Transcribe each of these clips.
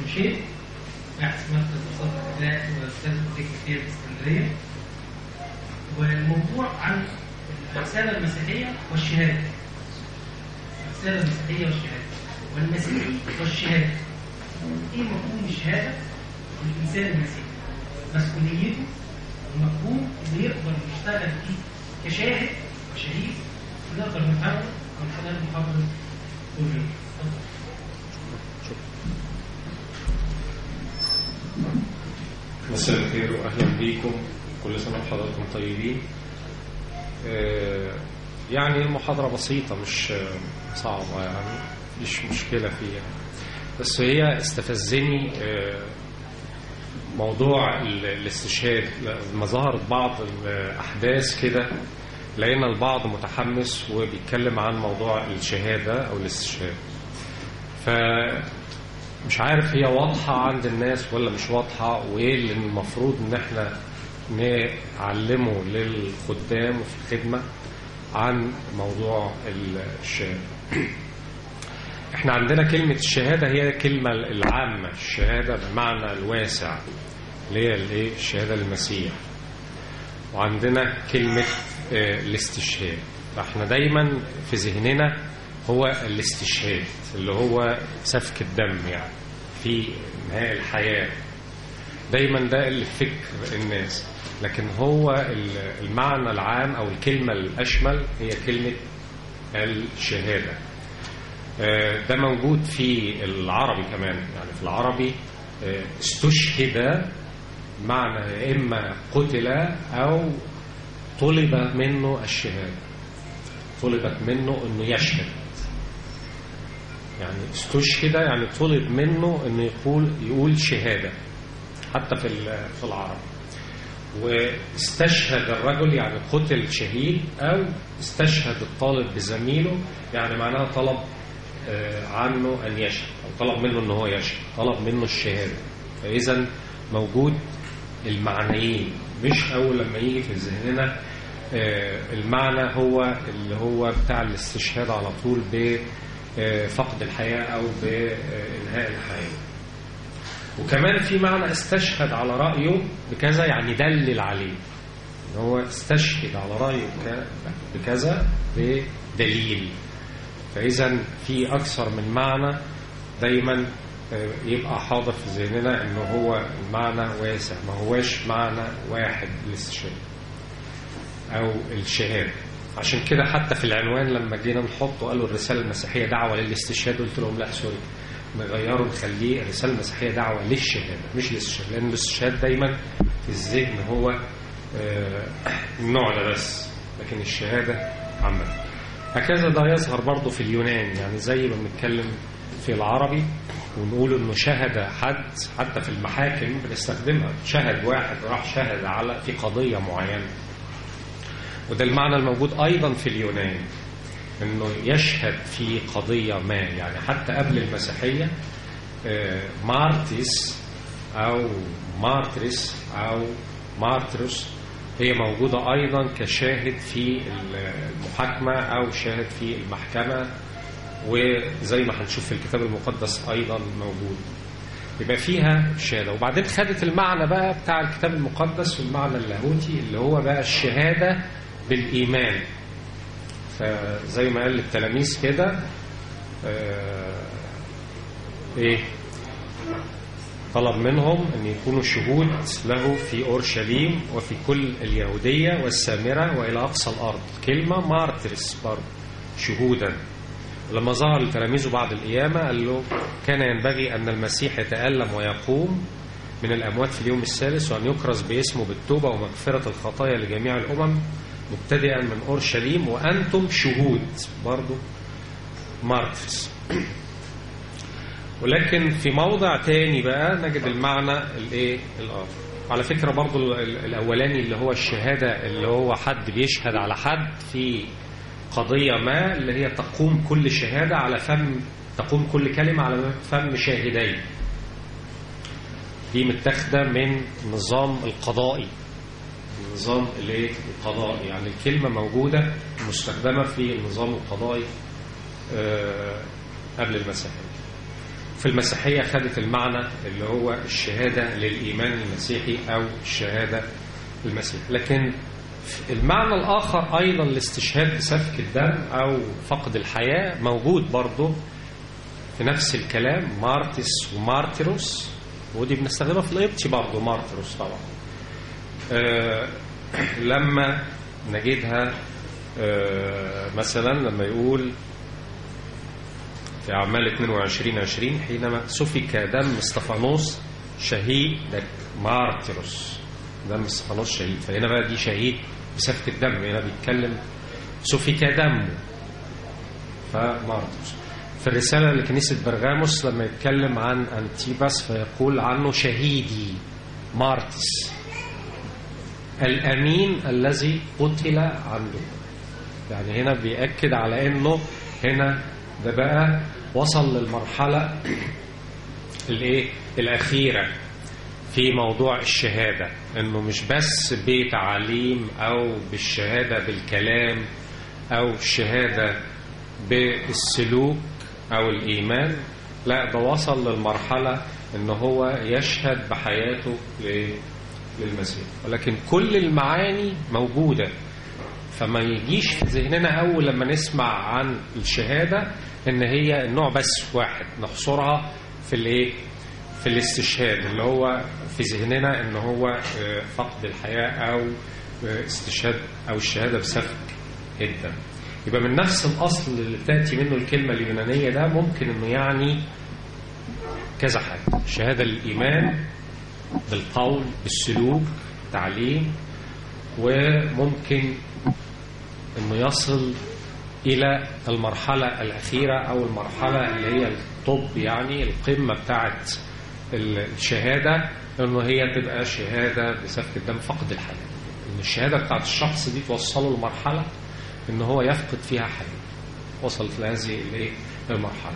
شيء باحث مركز دراسات الاداء واستاذ كليه كتير في اسكندريه والموضوع عن الرساله المسيحيه والشهاده الرساله المسيحيه والشهاده والمسيحي والشهاده ايه مفهوم الشهاده للانسان المسيحي مسؤوليته ومفهوم اللي يقدر يشتغل فيه كشاهد وشهيد ونقدر نفهمه من خلال محاضره دورين اتفضل مساء الخير واهلا بيكم كل سنه وحضراتكم طيبين آه، يعني المحاضره بسيطه مش آه، صعبه يعني مش مشكله فيها بس هي استفزني آه، موضوع ال- الاستشهاد لما ظهرت بعض الاحداث كده لقينا البعض متحمس وبيتكلم عن موضوع الشهاده او الاستشهاد ف مش عارف هي واضحة عند الناس ولا مش واضحة وإيه اللي المفروض إن إحنا نعلمه للخدام وفي الخدمة عن موضوع الشهادة. إحنا عندنا كلمة الشهادة هي الكلمة العامة الشهادة بمعنى الواسع اللي هي الإيه؟ الشهادة المسيح. وعندنا كلمة آه، الاستشهاد. فإحنا دايما في ذهننا هو الاستشهاد اللي هو سفك الدم يعني في نهاية الحياة دايما ده اللي في فكر الناس لكن هو ال- المعنى العام أو الكلمة الأشمل هي كلمة الشهادة آه، ده موجود في العربي كمان يعني في العربي آه، استشهد معنى يا إما قتل أو طلب منه الشهادة طلبت منه أنه يشهد يعني استشهد يعني طلب منه انه يقول يقول شهاده حتى في ال- في العرب واستشهد الرجل يعني قتل شهيد او استشهد الطالب بزميله يعني معناها طلب آه، عنه ان يشهد او طلب منه ان هو يشهد طلب منه الشهاده فاذا موجود المعنيين مش اول لما يجي في ذهننا آه، المعنى هو اللي هو بتاع الاستشهاد على طول بفقد الحياة أو بإنهاء الحياة وكمان في معنى استشهد على رأيه بكذا يعني دلل عليه إن هو استشهد على رأيه بك- بكذا بدليل فإذا في أكثر من معنى دايما آه، يبقى حاضر في ذهننا إن هو المعنى واسع ما هواش معنى واحد للاستشهاد أو الشهادة عشان كده حتى في العنوان لما جينا نحطه قالوا الرسالة المسيحية دعوة للاستشهاد قلت لهم لا سوري نغيره نخليه الرسالة المسيحية دعوة للشهادة مش للاستشهاد لأن الاستشهاد دايما في الذهن هو آه، النوع ده بس لكن الشهادة عامة هكذا ده يظهر برضه في اليونان يعني زي ما بنتكلم في العربي ونقول انه شهد حد حتى في المحاكم بنستخدمها شهد واحد راح شهد على في قضية معينة وده المعنى الموجود أيضا في اليونان أنه يشهد في قضية ما يعني حتى قبل المسيحية آه، مارتيس أو مارتريس أو مارتروس هي موجودة أيضا كشاهد في المحاكمة أو شاهد في المحكمة وزي ما هنشوف في الكتاب المقدس أيضا موجود يبقى فيها شهادة وبعدين خدت المعنى بقى بتاع الكتاب المقدس والمعنى اللاهوتي اللي هو بقى الشهادة بالإيمان فزي ما قال للتلاميذ كده آه، ايه طلب منهم ان يكونوا شهود له في اورشليم وفي كل اليهوديه والسامره والى اقصى الارض كلمه مارترس برضه شهودا لما ظهر لتلاميذه بعد القيامه قال له كان ينبغي ان المسيح يتالم ويقوم من الاموات في اليوم الثالث وان يكرز باسمه بالتوبه ومغفره الخطايا لجميع الامم مبتدئا من اورشليم وانتم شهود برضه مارترس ولكن في موضع تاني بقى نجد المعنى الايه الاخر على فكره برضو ال- الاولاني اللي هو الشهاده اللي هو حد بيشهد على حد في قضيه ما اللي هي تقوم كل شهاده على فم تقوم كل كلمه على فم شاهدين دي متاخده من النظام القضائي النظام الايه القضائي يعني الكلمه موجوده مستخدمه في النظام القضائي آه، قبل المسيحيه في المسيحية خدت المعنى اللي هو الشهادة للإيمان المسيحي أو الشهادة المسيحي لكن المعنى الآخر أيضا الاستشهاد بسفك الدم أو فقد الحياة موجود برضه في نفس الكلام مارتس ومارتيروس ودي بنستخدمها في القبطي برضه مارتيروس طبعا آه لما نجدها آه مثلا لما يقول في أعمال 22 20 حينما سفك دم استفانوس شهيد مارتيروس دم استفانوس شهيد فهنا بقى دي شهيد بسفك الدم هنا بيتكلم سفك دمه فمارتيروس في الرسالة لكنيسة برغاموس لما يتكلم عن أنتيباس فيقول عنه شهيدي مارتس الأمين الذي قتل عنده يعني هنا بيأكد على أنه هنا ده بقى وصل للمرحلة الايه الأخيرة في موضوع الشهادة انه مش بس بتعليم او بالشهادة بالكلام او الشهادة بالسلوك او الايمان لا ده وصل للمرحلة ان هو يشهد بحياته للمسيح ولكن كل المعاني موجودة فما يجيش في ذهننا اول لما نسمع عن الشهادة ان هي النوع بس واحد نحصرها في الايه في الاستشهاد اللي هو في ذهننا ان هو فقد الحياة او استشهاد او الشهادة بسفك الدم يبقى من نفس الاصل اللي تاتي منه الكلمة اليونانية ده ممكن انه يعني كذا حاجة شهادة للايمان بالقول بالسلوك تعليم وممكن انه يصل الى المرحلة الاخيرة او المرحلة اللي هي الطب يعني القمة بتاعت الشهادة انه هي تبقى شهادة بسفك الدم فقد الحياة ان الشهادة بتاعت الشخص دي توصله لمرحلة ان هو يفقد فيها حياة وصلت لهذه المرحلة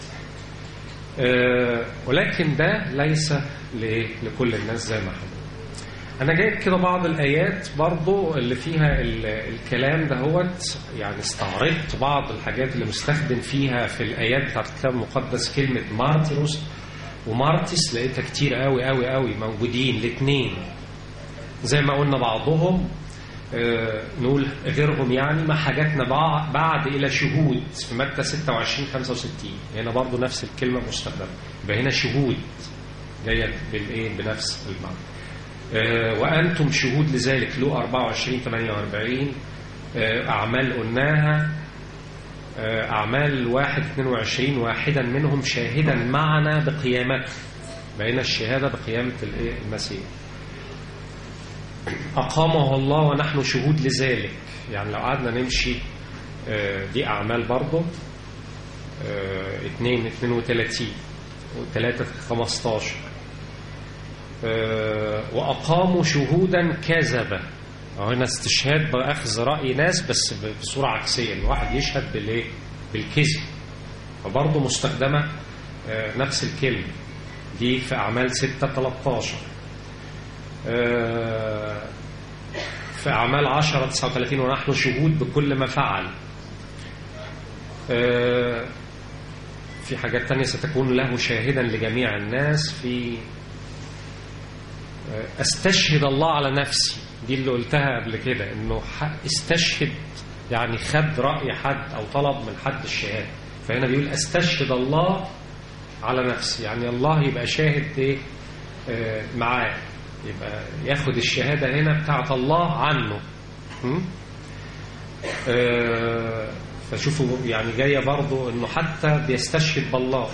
أه ولكن ده ليس لكل الناس زي ما احنا انا جايب كده بعض الايات برضو اللي فيها الكلام دهوت يعني استعرضت بعض الحاجات اللي مستخدم فيها في الايات بتاعت الكتاب المقدس كلمه مارتيروس ومارتس لقيتها كتير قوي قوي قوي موجودين الاثنين زي ما قلنا بعضهم آه نقول غيرهم يعني ما حاجاتنا بعد الى شهود في متى 26 65 هنا برضو نفس الكلمه مستخدمه يبقى هنا شهود جايه بالايه بنفس المعنى آه وانتم شهود لذلك لو 24 48 آه اعمال قلناها أعمال واحد 22 واحدا منهم شاهدا معنا بقيامته بين الشهادة بقيامة المسيح أقامه الله ونحن شهود لذلك يعني لو قعدنا نمشي دي أعمال برضه 2 32 و3 15 وأقاموا شهودا كذبا هنا استشهاد بأخذ رأي ناس بس بصورة عكسية الواحد يشهد بالايه بالكذب فبرضه مستخدمة نفس الكلمة دي في أعمال 6 13 في أعمال 10 39 ونحن شهود بكل ما فعل في حاجات تانية ستكون له شاهدا لجميع الناس في استشهد الله على نفسي دي اللي قلتها قبل كده انه استشهد يعني خد رأي حد او طلب من حد الشهادة فهنا بيقول استشهد الله على نفسي يعني الله يبقى شاهد ايه آه معاه يبقى ياخد الشهادة هنا بتاعت الله عنه آه فشوفوا يعني جاية برضو انه حتى بيستشهد بالله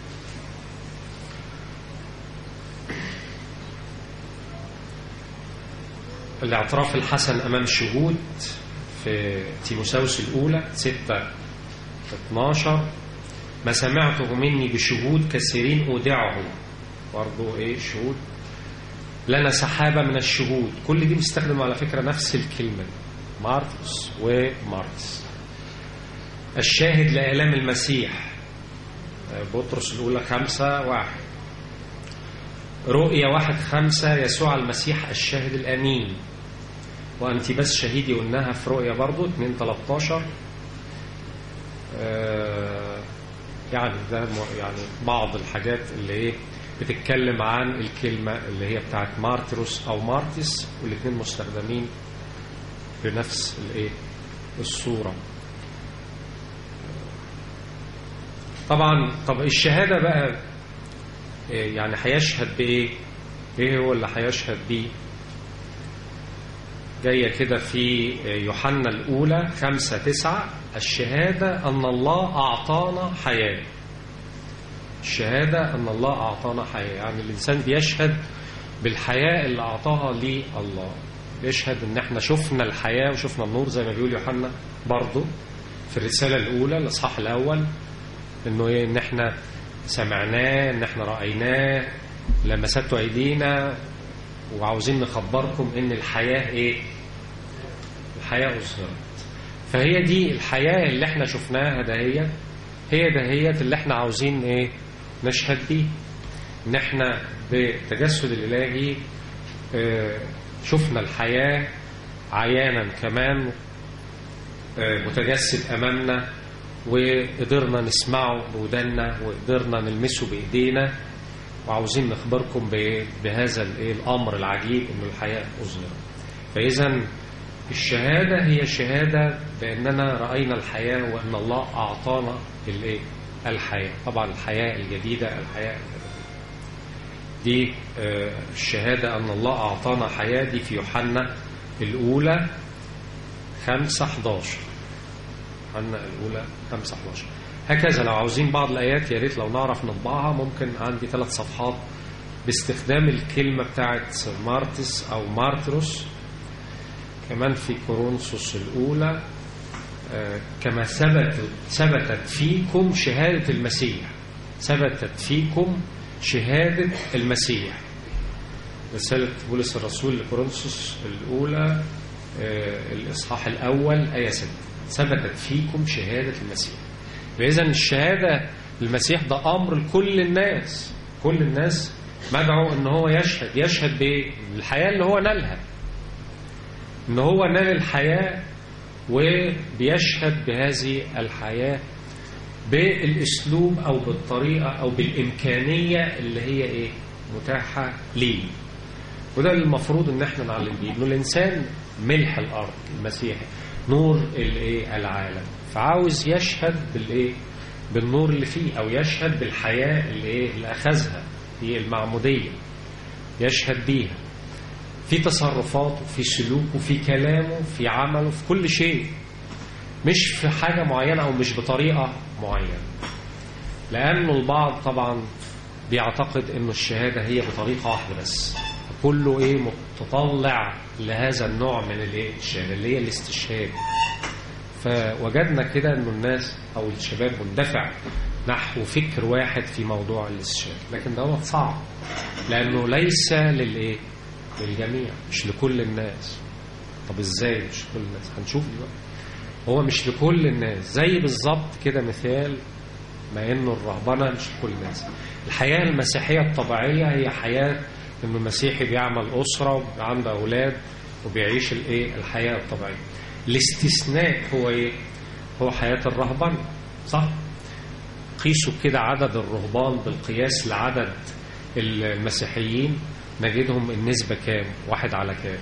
الاعتراف الحسن أمام الشهود في تيموساوس الأولى 6 12 ما سمعته مني بشهود كثيرين أودعه برضو إيه شهود لنا سحابة من الشهود كل دي بيستخدم على فكرة نفس الكلمة مارتس ومارتس الشاهد لآلام المسيح بطرس الأولى خمسة واحد رؤية واحد خمسة يسوع المسيح الشاهد الأمين وأنت بس شهيدي قلناها في رؤية برضو 2 13 آه يعني ده م- يعني بعض الحاجات اللي ايه بتتكلم عن الكلمة اللي هي بتاعت مارتروس أو مارتس والاثنين مستخدمين بنفس الايه الصورة طبعا طب الشهادة بقى إيه يعني هيشهد بإيه إيه هو اللي هيشهد بيه جاية كده في يوحنا الأولى خمسة تسعة الشهادة أن الله أعطانا حياة الشهادة أن الله أعطانا حياة يعني الإنسان بيشهد بالحياة اللي أعطاها لي الله بيشهد إن إحنا شفنا الحياة وشفنا النور زي ما بيقول يوحنا برضه في الرسالة الأولى الإصحاح الأول إنه إيه إن إحنا سمعناه إن إحنا رأيناه لمسته أيدينا وعاوزين نخبركم إن الحياة إيه الحياة أظهرت فهي دي الحياة اللي إحنا شفناها دهيت هي دهيت اللي إحنا عاوزين إيه نشهد بيه إن إحنا بالتجسد الإلهي آه، شفنا الحياة عيانا كمان آه، متجسد أمامنا وقدرنا نسمعه بودنا وقدرنا نلمسه بإيدينا وعاوزين نخبركم ب- بهذا الإيه الأمر العجيب إنه الحياة أظهرت فإذا الشهادة هي شهادة بأننا رأينا الحياة وأن الله أعطانا الإيه الحياة طبعا الحياة الجديدة الحياة الأبدية دي آه، الشهادة أن الله أعطانا حياة دي في يوحنا الأولى 5 11 يوحنا الأولى 5 11 هكذا لو عاوزين بعض الآيات يا ريت لو نعرف نطبعها ممكن عندي ثلاث صفحات باستخدام الكلمة بتاعت مارتس أو مارتروس كمان في كورنثوس الأولى آه، كما ثبت ثبتت فيكم شهادة المسيح ثبتت فيكم شهادة المسيح رسالة بولس الرسول لكورنثوس الأولى آه، الإصحاح الأول آية 6 ثبتت فيكم شهادة المسيح فإذا الشهادة المسيح ده أمر لكل الناس كل الناس مدعو ان هو يشهد يشهد بايه الحياة اللي هو نالها ان هو نال الحياة وبيشهد بهذه الحياة بالاسلوب او بالطريقة او بالامكانية اللي هي ايه متاحة ليه وده اللي المفروض ان احنا نعلم بيه انه الانسان ملح الارض المسيحي نور الايه العالم فعاوز يشهد بالايه بالنور اللي فيه او يشهد بالحياة اللي ايه اللي اخذها في المعمودية يشهد بيها في تصرفاته في سلوكه في كلامه في عمله في كل شيء مش في حاجة معينة أو مش بطريقة معينة لأنه البعض طبعا بيعتقد أنه الشهادة هي بطريقة واحدة بس كله إيه متطلع لهذا النوع من الإيه الشهادة اللي هي الاستشهاد فوجدنا كده أنه الناس أو الشباب مندفع نحو فكر واحد في موضوع الاستشهاد لكن ده صعب لأنه ليس للإيه للجميع مش لكل الناس طب ازاي مش لكل الناس هنشوف دلوقتي هو مش لكل الناس زي بالظبط كده مثال ما انه الرهبنه مش لكل الناس الحياه المسيحيه الطبيعيه هي حياه انه المسيحي بيعمل اسره وعنده اولاد وبيعيش الايه الحياه الطبيعيه الاستثناء هو ايه هو حياه الرهبنه صح قيسوا كده عدد الرهبان بالقياس لعدد المسيحيين نجدهم النسبة كام واحد على كام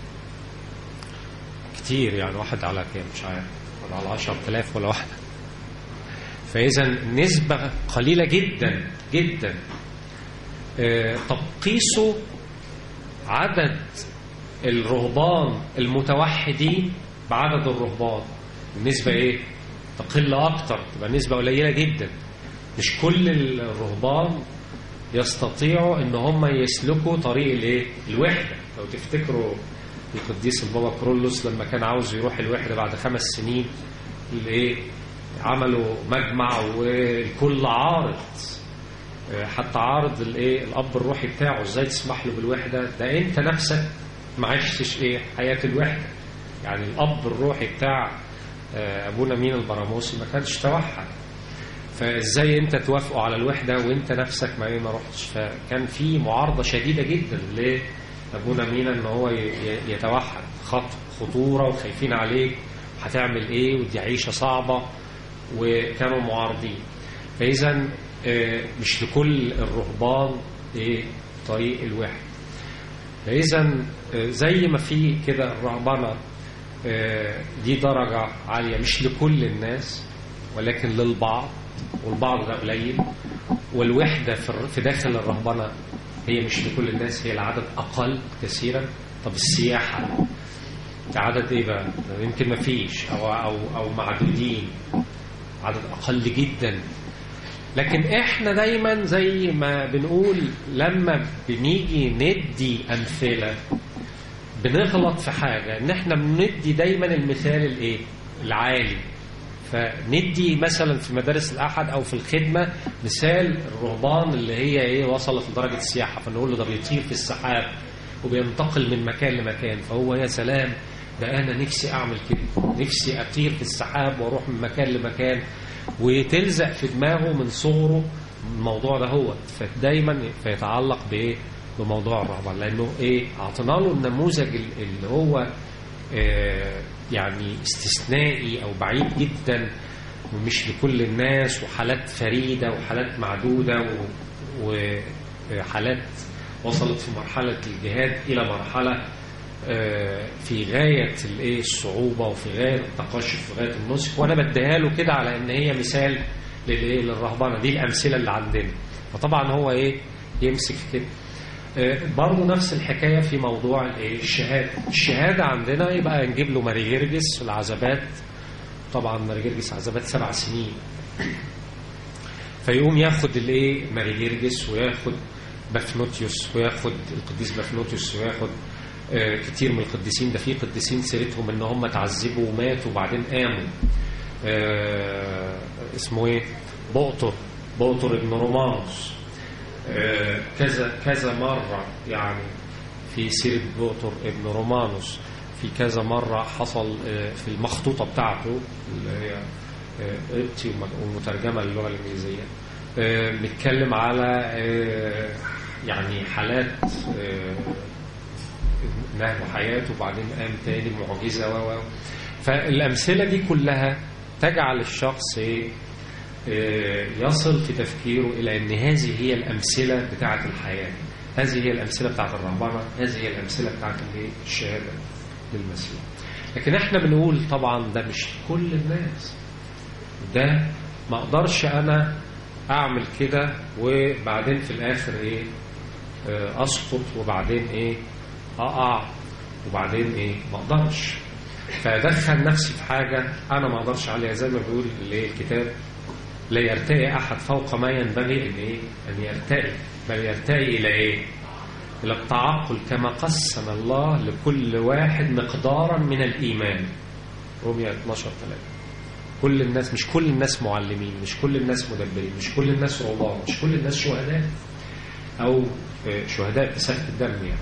كتير يعني واحد على كام مش عارف ولا على عشر تلاف ولا واحدة فإذا النسبة قليلة جدا جدا آه، طب قيسوا عدد الرهبان المتوحدين بعدد الرهبان النسبة ايه تقل اكتر تبقى نسبة قليلة جدا مش كل الرهبان يستطيعوا ان هم يسلكوا طريق الايه الوحده لو تفتكروا القديس البابا كرولوس لما كان عاوز يروح الوحده بعد خمس سنين الايه عملوا مجمع والكل عارض حتى عارض الايه الاب الروحي بتاعه ازاي تسمح له بالوحده ده انت نفسك ما عشتش ايه حياه الوحده يعني الاب الروحي بتاع ابونا مين البراموسي ما كانش توحد فازاي انت توافقوا على الوحده وانت نفسك ما ما رحتش فكان في معارضه شديده جدا لابونا مينا ان هو يتوحد خط خطوره وخايفين عليه هتعمل ايه ودي عيشه صعبه وكانوا معارضين فإذا آه، مش لكل الرهبان إيه طريق الواحد فإذا آه، زي ما في كده الرهبنة آه، دي درجة عالية مش لكل الناس ولكن للبعض والبعض ده قليل والوحدة في الر- في داخل الرهبنة هي مش لكل الناس هي العدد أقل كثيرا طب السياحة عدد ايه بقى يمكن ما فيش او او او معدودين عدد اقل جدا لكن احنا دايما زي ما بنقول لما بنيجي ندي امثله بنغلط في حاجه ان احنا بندي دايما المثال الايه العالي فندي مثلا في مدارس الاحد او في الخدمه مثال الرهبان اللي هي ايه وصلت لدرجه السياحه فنقول له ده بيطير في السحاب وبينتقل من مكان لمكان فهو يا سلام ده انا نفسي اعمل كده نفسي اطير في السحاب واروح من مكان لمكان وتلزق في دماغه من صغره الموضوع ده هو فدايما فيتعلق بايه بموضوع الرهبان لانه ايه اعطينا له النموذج اللي هو آه يعني استثنائي او بعيد جدا ومش لكل الناس وحالات فريده وحالات معدوده و- وحالات وصلت في مرحله الجهاد الى مرحله آه، في غايه الايه الصعوبه وفي غايه التقشف في غايه النسك وانا بديها له كده على ان هي مثال للايه للرهبنه دي الامثله اللي عندنا فطبعا هو ايه يمسك في كده آه، برضه نفس الحكايه في موضوع الايه الشهاده الشهاده عندنا يبقى نجيب له ماري جرجس العزبات طبعا ماري جرجس عزبات سبع سنين فيقوم ياخد الايه ماري جرجس وياخد بافنوتيوس وياخد القديس بافنوتيوس وياخد آه، كتير من القديسين ده في قديسين سيرتهم ان هم اتعذبوا وماتوا وبعدين قاموا آه، اسمه ايه بؤطر بؤطر ابن رومانوس آه، كذا كذا مرة يعني في سيرة بؤطر ابن رومانوس في كذا مرة حصل آه، في المخطوطة بتاعته اللي هي آه، قبطي وم- ومترجمة للغة الإنجليزية آه، بنتكلم على آه، يعني حالات آه، نهج حياته وبعدين قام تاني معجزة و و فالأمثلة دي كلها تجعل الشخص إيه آه، يصل في تفكيره إلى أن هذه هي الأمثلة بتاعة الحياة هذه هي الأمثلة بتاعة الرهبنة هذه هي الأمثلة بتاعة الإيه؟ الشهادة للمسيح لكن احنا بنقول طبعا ده مش كل الناس ده ما اقدرش انا اعمل كده وبعدين في الاخر ايه آه، اسقط وبعدين ايه اقع وبعدين ايه ما اقدرش فادخل نفسي في حاجه انا ما اقدرش عليها زي ما بيقول الايه الكتاب لا يرتقي احد فوق ما ينبغي ان ايه ان يرتقي بل يرتقي الى ايه الى التعقل كما قسم الله لكل واحد مقدارا من الايمان رومية 12 3 كل الناس مش كل الناس معلمين مش كل الناس مدبرين مش كل الناس رهبان مش كل الناس شهداء او آه، شهداء بسفك الدم يعني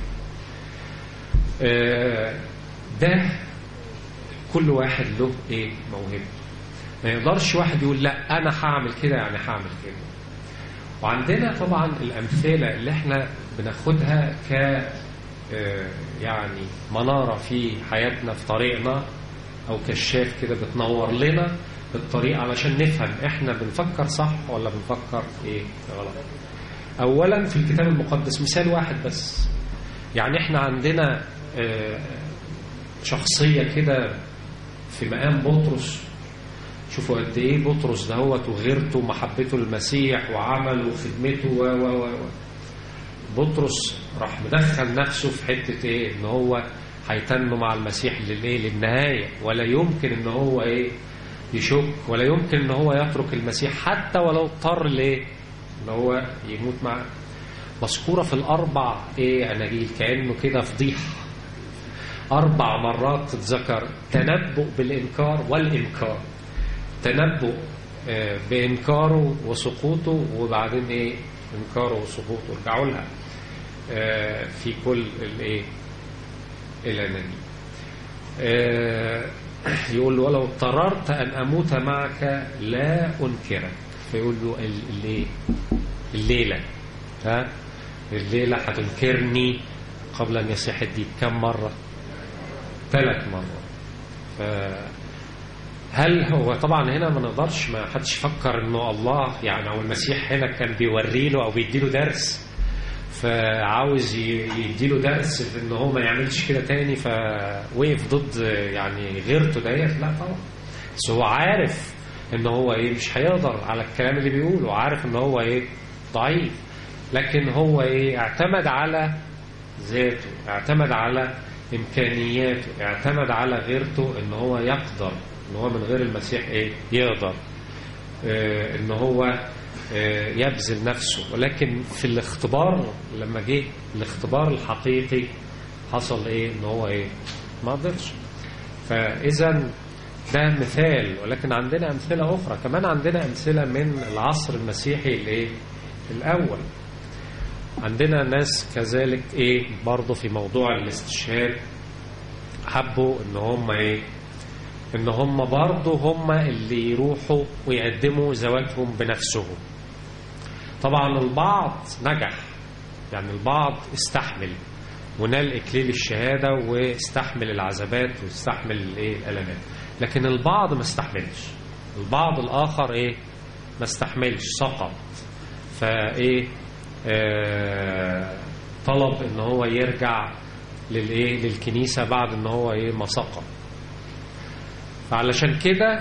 آه، ده كل واحد له ايه موهبه ما يقدرش واحد يقول لا انا هعمل كده يعني هعمل كده وعندنا طبعا الامثله اللي احنا بناخدها ك آه، يعني مناره في حياتنا في طريقنا او كشاف كده بتنور لنا الطريق علشان نفهم احنا بنفكر صح ولا بنفكر ايه غلط اولا في الكتاب المقدس مثال واحد بس يعني احنا عندنا آه، شخصيه كده في مقام بطرس شوفوا قد ايه بطرس دهوت وغيرته ومحبته للمسيح وعمله وخدمته و و و و. بطرس راح مدخل نفسه في حته ايه ان هو هيتنوا مع المسيح للايه للنهايه ولا يمكن ان هو ايه يشك ولا يمكن ان هو يترك المسيح حتى ولو اضطر لايه ان هو يموت معاه مذكوره في الاربع ايه اناجيل كانه كده فضيحه اربع مرات تتذكر تنبؤ بالانكار والانكار تنبؤ آه، بانكاره وسقوطه وبعدين ايه انكاره وسقوطه ارجعوا لها آه، في كل الايه الاناجيل آه، يقول له ولو اضطررت ان اموت معك لا انكرك فيقول له ال- الليل الليله ها الليله هتنكرني قبل ان يصيح الديك كم مره ثلاث مرات ف هل هو طبعا هنا ما نقدرش ما حدش يفكر انه الله يعني او المسيح هنا كان بيوري له او بيديله درس فعاوز ي- يديله درس في ان هو ما يعملش كده تاني فوقف ضد يعني غيرته ديت لا طبعا بس هو عارف ان هو ايه مش هيقدر على الكلام اللي بيقوله عارف ان هو ايه ضعيف لكن هو ايه اعتمد على ذاته اعتمد على امكانياته اعتمد على غيرته ان هو يقدر ان هو من غير المسيح ايه يقدر آه، ان هو آه، يبذل نفسه ولكن في الاختبار لما جه الاختبار الحقيقي حصل ايه ان هو ايه ما قدرش فاذا ده مثال ولكن عندنا امثله اخرى كمان عندنا امثله من العصر المسيحي الايه الاول عندنا ناس كذلك ايه برضه في موضوع الاستشهاد حبوا ان هم ايه ان هم برضه هم اللي يروحوا ويقدموا زواجهم بنفسهم طبعا البعض نجح يعني البعض استحمل ونال اكليل الشهاده واستحمل العذابات واستحمل الايه الالمات لكن البعض ما استحملش البعض الاخر ايه ما استحملش سقط فايه آه طلب ان هو يرجع للايه للكنيسه بعد ان هو ايه ما سقط فعلشان كده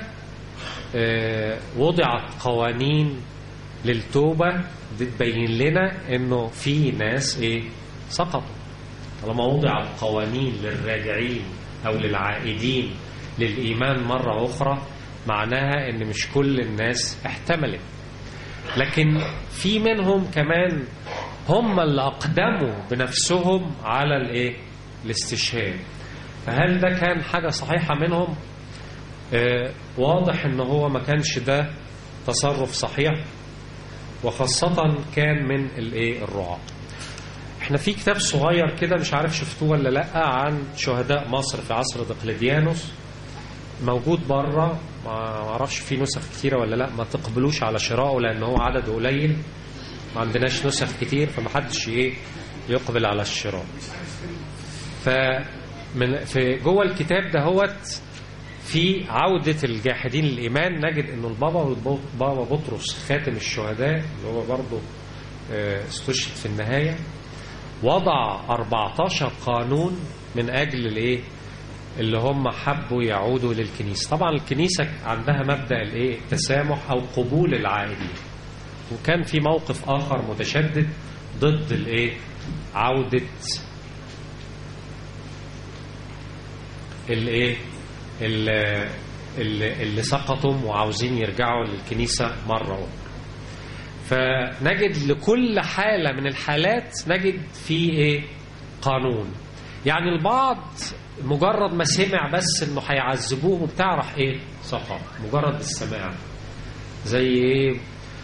آه وضعت قوانين للتوبه دي تبين لنا انه في ناس ايه سقطوا طالما وضعت قوانين للراجعين او للعائدين للايمان مره اخرى معناها ان مش كل الناس احتملت لكن في منهم كمان هم اللي اقدموا بنفسهم على الايه الاستشهاد فهل ده كان حاجه صحيحه منهم آه واضح ان هو ما كانش ده تصرف صحيح وخاصة كان من الايه الرعاة احنا في كتاب صغير كده مش عارف شفتوه ولا لا عن شهداء مصر في عصر دقلديانوس موجود بره ما اعرفش في نسخ كتيره ولا لا ما تقبلوش على شرائه لان هو عدد قليل ما عندناش نسخ كتير فما حدش ايه يقبل على الشراء فمن في جوه الكتاب دهوت في عودة الجاحدين للإيمان نجد أن البابا بابا بطرس خاتم الشهداء اللي هو برضه آه، استشهد في النهاية وضع 14 قانون من أجل الإيه اللي هم حبوا يعودوا للكنيسة طبعا الكنيسة عندها مبدأ الإيه التسامح أو قبول العائدين وكان في موقف آخر متشدد ضد الإيه عودة الإيه اللي, اللي, اللي سقطوا وعاوزين يرجعوا للكنيسة مرة أخرى فنجد لكل حالة من الحالات نجد في إيه قانون يعني البعض مجرد ما سمع بس انه هيعذبوه وبتاع راح ايه سقط مجرد السماع زي ايه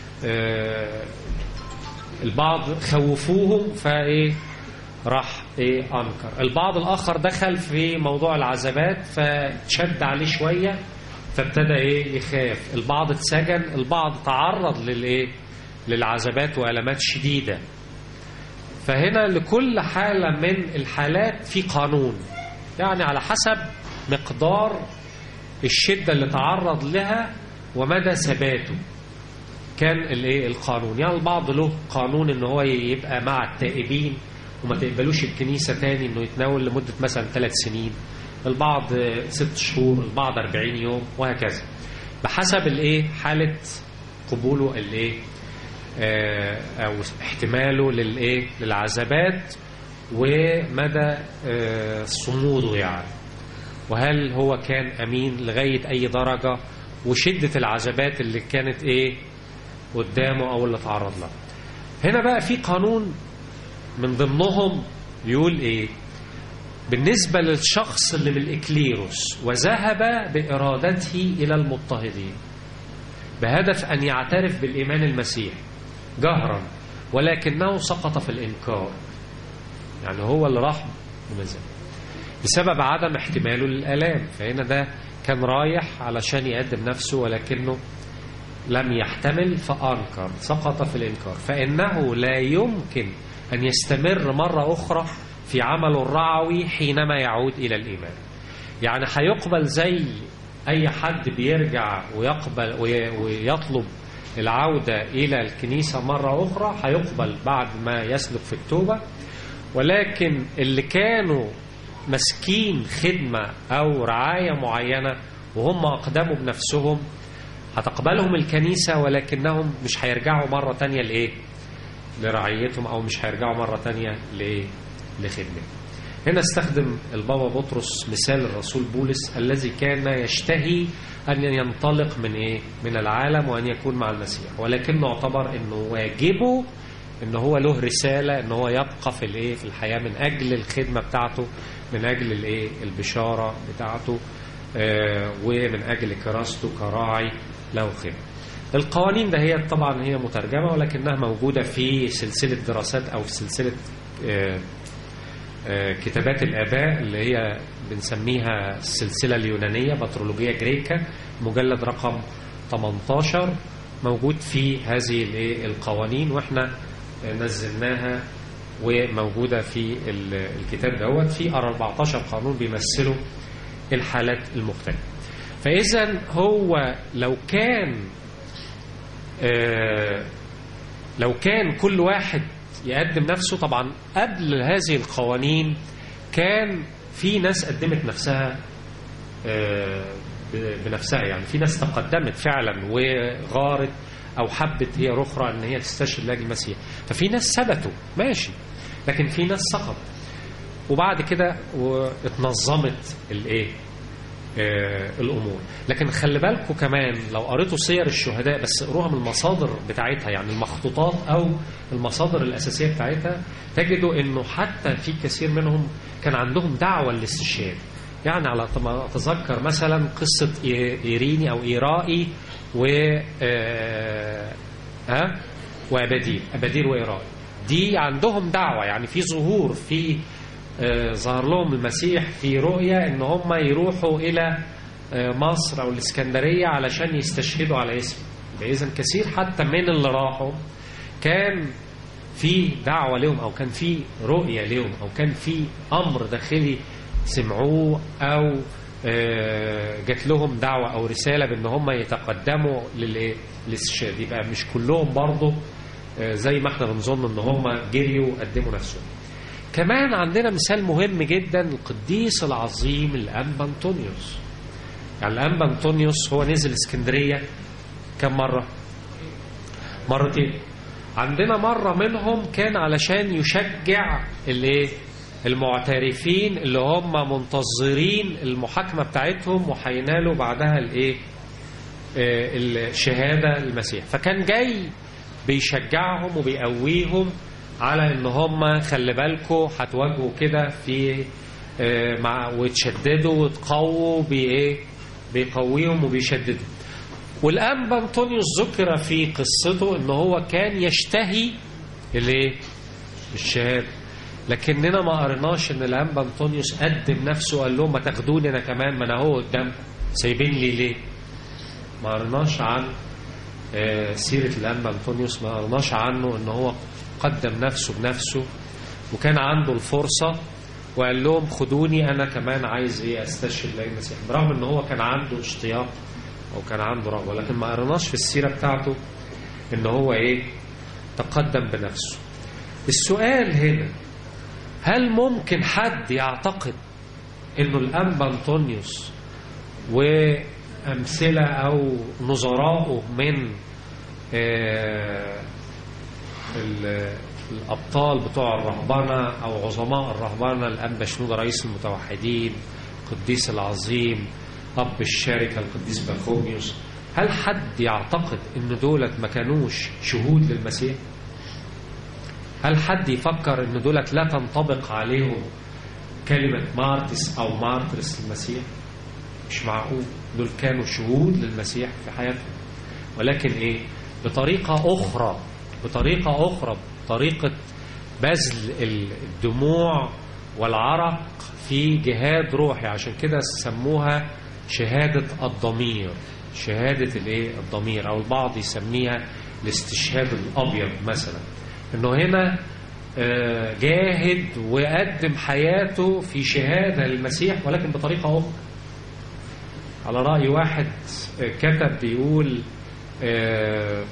آه البعض خوفوهم فايه راح ايه انكر البعض الاخر دخل في موضوع العذابات فشد عليه شويه فابتدى ايه يخاف البعض اتسجن البعض تعرض للايه للعذابات والامات شديده فهنا لكل حاله من الحالات في قانون يعني على حسب مقدار الشده اللي تعرض لها ومدى ثباته كان الايه القانون يعني البعض له قانون ان هو يبقى مع التائبين وما تقبلوش الكنيسة تاني انه يتناول لمدة مثلا ثلاث سنين البعض ست شهور البعض 40 يوم وهكذا بحسب الايه حالة قبوله الايه آه او احتماله للايه للعذابات ومدى آه صموده يعني وهل هو كان امين لغاية اي درجة وشدة العذابات اللي كانت ايه قدامه او اللي تعرض لها هنا بقى في قانون من ضمنهم يقول ايه بالنسبة للشخص اللي من الإكليروس وذهب بإرادته إلى المضطهدين بهدف أن يعترف بالإيمان المسيح جهرا ولكنه سقط في الإنكار يعني هو اللي راح بمزاجه بسبب عدم احتماله للآلام فهنا ده كان رايح علشان يقدم نفسه ولكنه لم يحتمل فأنكر سقط في الإنكار فإنه لا يمكن أن يستمر مرة أخرى في عمله الرعوي حينما يعود إلى الإيمان يعني هيقبل زي أي حد بيرجع ويقبل وي- ويطلب العودة إلى الكنيسة مرة أخرى هيقبل بعد ما يسلك في التوبة ولكن اللي كانوا مسكين خدمة أو رعاية معينة وهم أقدموا بنفسهم هتقبلهم الكنيسة ولكنهم مش هيرجعوا مرة تانية لإيه؟ لرعايتهم أو مش هيرجعوا مرة تانية لإيه؟ لخدمة هنا استخدم البابا بطرس مثال الرسول بولس الذي كان يشتهي أن ينطلق من إيه؟ من العالم وأن يكون مع المسيح ولكنه اعتبر أنه واجبه ان هو له رساله ان هو يبقى في الايه في الحياه من اجل الخدمه بتاعته من اجل الايه البشاره بتاعته آه ومن اجل كراسته كراعي له خدمه القوانين ده هي طبعا هي مترجمه ولكنها موجوده في سلسله دراسات او في سلسله آه آه كتابات الاباء اللي هي بنسميها السلسله اليونانيه بطرولوجيا جريكا مجلد رقم 18 موجود في هذه الايه القوانين واحنا نزلناها وموجودة في ال- الكتاب دوت في 14 قانون بيمثلوا الحالات المختلفة فإذا هو لو كان آه، لو كان كل واحد يقدم نفسه طبعا قبل هذه القوانين كان في ناس قدمت نفسها آه، ب- بنفسها يعني في ناس تقدمت فعلا وغارت او حبت هي اخرى ان هي تستشهد لاجل المسيح ففي ناس ثبتوا ماشي لكن في ناس سقط وبعد كده اتنظمت الايه آه الامور لكن خلي بالكم كمان لو قريتوا سير الشهداء بس قروها من المصادر بتاعتها يعني المخطوطات او المصادر الاساسيه بتاعتها تجدوا انه حتى في كثير منهم كان عندهم دعوه للاستشهاد يعني على ما اتذكر مثلا قصه إي- ايريني او ايرائي و آه، ها وابادير ابادير وايرائي دي عندهم دعوه يعني في ظهور في آه، ظهر لهم المسيح في رؤية ان هم يروحوا الى آه، مصر او الاسكندرية علشان يستشهدوا على اسمه اذا كثير حتى من اللي راحوا كان في دعوة لهم او كان في رؤية لهم او كان في امر داخلي سمعوه او آه، جات لهم دعوة او رسالة بان هم يتقدموا للإيه؟ للاستشهاد يبقى مش كلهم برضه آه، زي ما احنا بنظن ان هم جريوا قدموا نفسهم كمان عندنا مثال مهم جدا القديس العظيم الأنبا أنطونيوس يعني الأنبا أنطونيوس هو نزل اسكندرية كم مرة مرتين عندنا مرة منهم كان علشان يشجع الايه المعترفين اللي هم منتظرين المحاكمة بتاعتهم وهينالوا بعدها الايه آه، الشهادة المسيح فكان جاي بيشجعهم وبيقويهم على ان هم خلي بالكم هتواجهوا كده في آه، مع وتشددوا وتقووا بايه بيقويهم وبيشددوا والانبا انطونيوس ذكر في قصته ان هو كان يشتهي الايه الشهاده لكننا ما قريناش ان الانبا انطونيوس قدم نفسه وقال لهم ما تاخدوني انا كمان ما انا هو قدامكم سايبين لي ليه ما قريناش عن آه، سيرة الأنبا أنطونيوس ما قرناش عنه إن هو قدم نفسه بنفسه وكان عنده الفرصة وقال لهم خدوني أنا كمان عايز إيه أستشهد لأي المسيح برغم إن هو كان عنده اشتياق أو كان عنده رغبة لكن ما قرناش في السيرة بتاعته إن هو إيه تقدم بنفسه السؤال هنا هل ممكن حد يعتقد إنه الأنبا أنطونيوس وأمثلة أو نظراءه من آه، ال- الأبطال بتوع الرهبنة أو عظماء الرهبنة الأنبا شنودة رئيس المتوحدين القديس العظيم أب الشركة القديس بخوميوس هل حد يعتقد إن دولت ما كانوش شهود للمسيح؟ هل حد يفكر إن دولت لا تنطبق عليهم كلمة مارتس أو مارترس المسيح؟ مش معقول دول كانوا شهود للمسيح في حياتهم ولكن ايه بطريقة أخرى بطريقة أخرى بطريقة بذل الدموع والعرق في جهاد روحي عشان كده سموها شهادة الضمير شهادة الايه الضمير أو البعض يسميها الاستشهاد الأبيض مثلا إنه هنا آه، جاهد وقدم حياته في شهادة للمسيح ولكن بطريقة أخرى على رأي واحد كتب بيقول آه،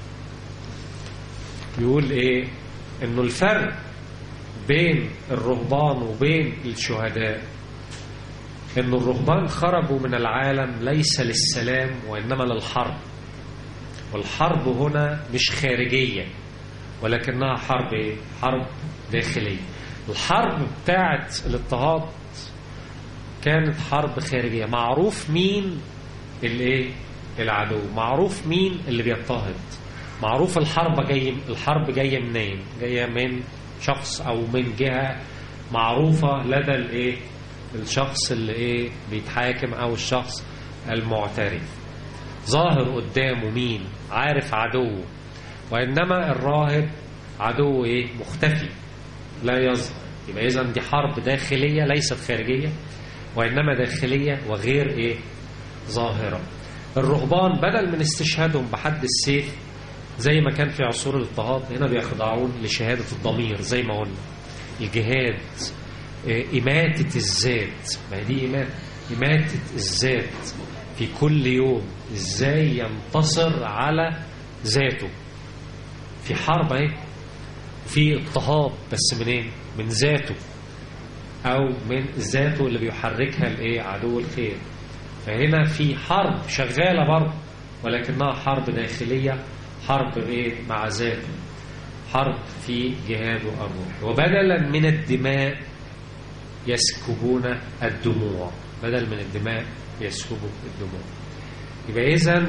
بيقول ايه انه الفرق بين الرهبان وبين الشهداء ان الرهبان خرجوا من العالم ليس للسلام وانما للحرب والحرب هنا مش خارجية ولكنها حرب ايه حرب داخلية الحرب بتاعت الاضطهاد كانت حرب خارجية معروف مين الايه العدو معروف مين اللي بيضطهد معروف الحرب جاي الحرب جايه منين جايه من شخص او من جهه معروفه لدى الايه الشخص اللي ايه بيتحاكم او الشخص المعترف ظاهر قدامه مين عارف عدوه وانما الراهب عدو ايه مختفي لا يظهر يبقى اذا دي حرب داخليه ليست خارجيه وانما داخليه وغير ايه ظاهره الرهبان بدل من استشهادهم بحد السيف زي ما كان في عصور الاضطهاد هنا بيخضعون لشهادة الضمير زي ما قلنا الجهاد آه، إماتة الذات ما هي دي إماتة إماتة الذات في كل يوم إزاي ينتصر على ذاته في حرب اهي في اضطهاد بس منين من ذاته أو من ذاته اللي بيحركها الإيه عدو الخير فهنا في حرب شغالة برضه ولكنها حرب داخلية حرب ايه مع ذاته حرب في جهاده الروحي وبدلا من الدماء يسكبون الدموع بدل من الدماء يسكبوا الدموع يبقى اذا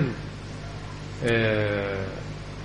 آه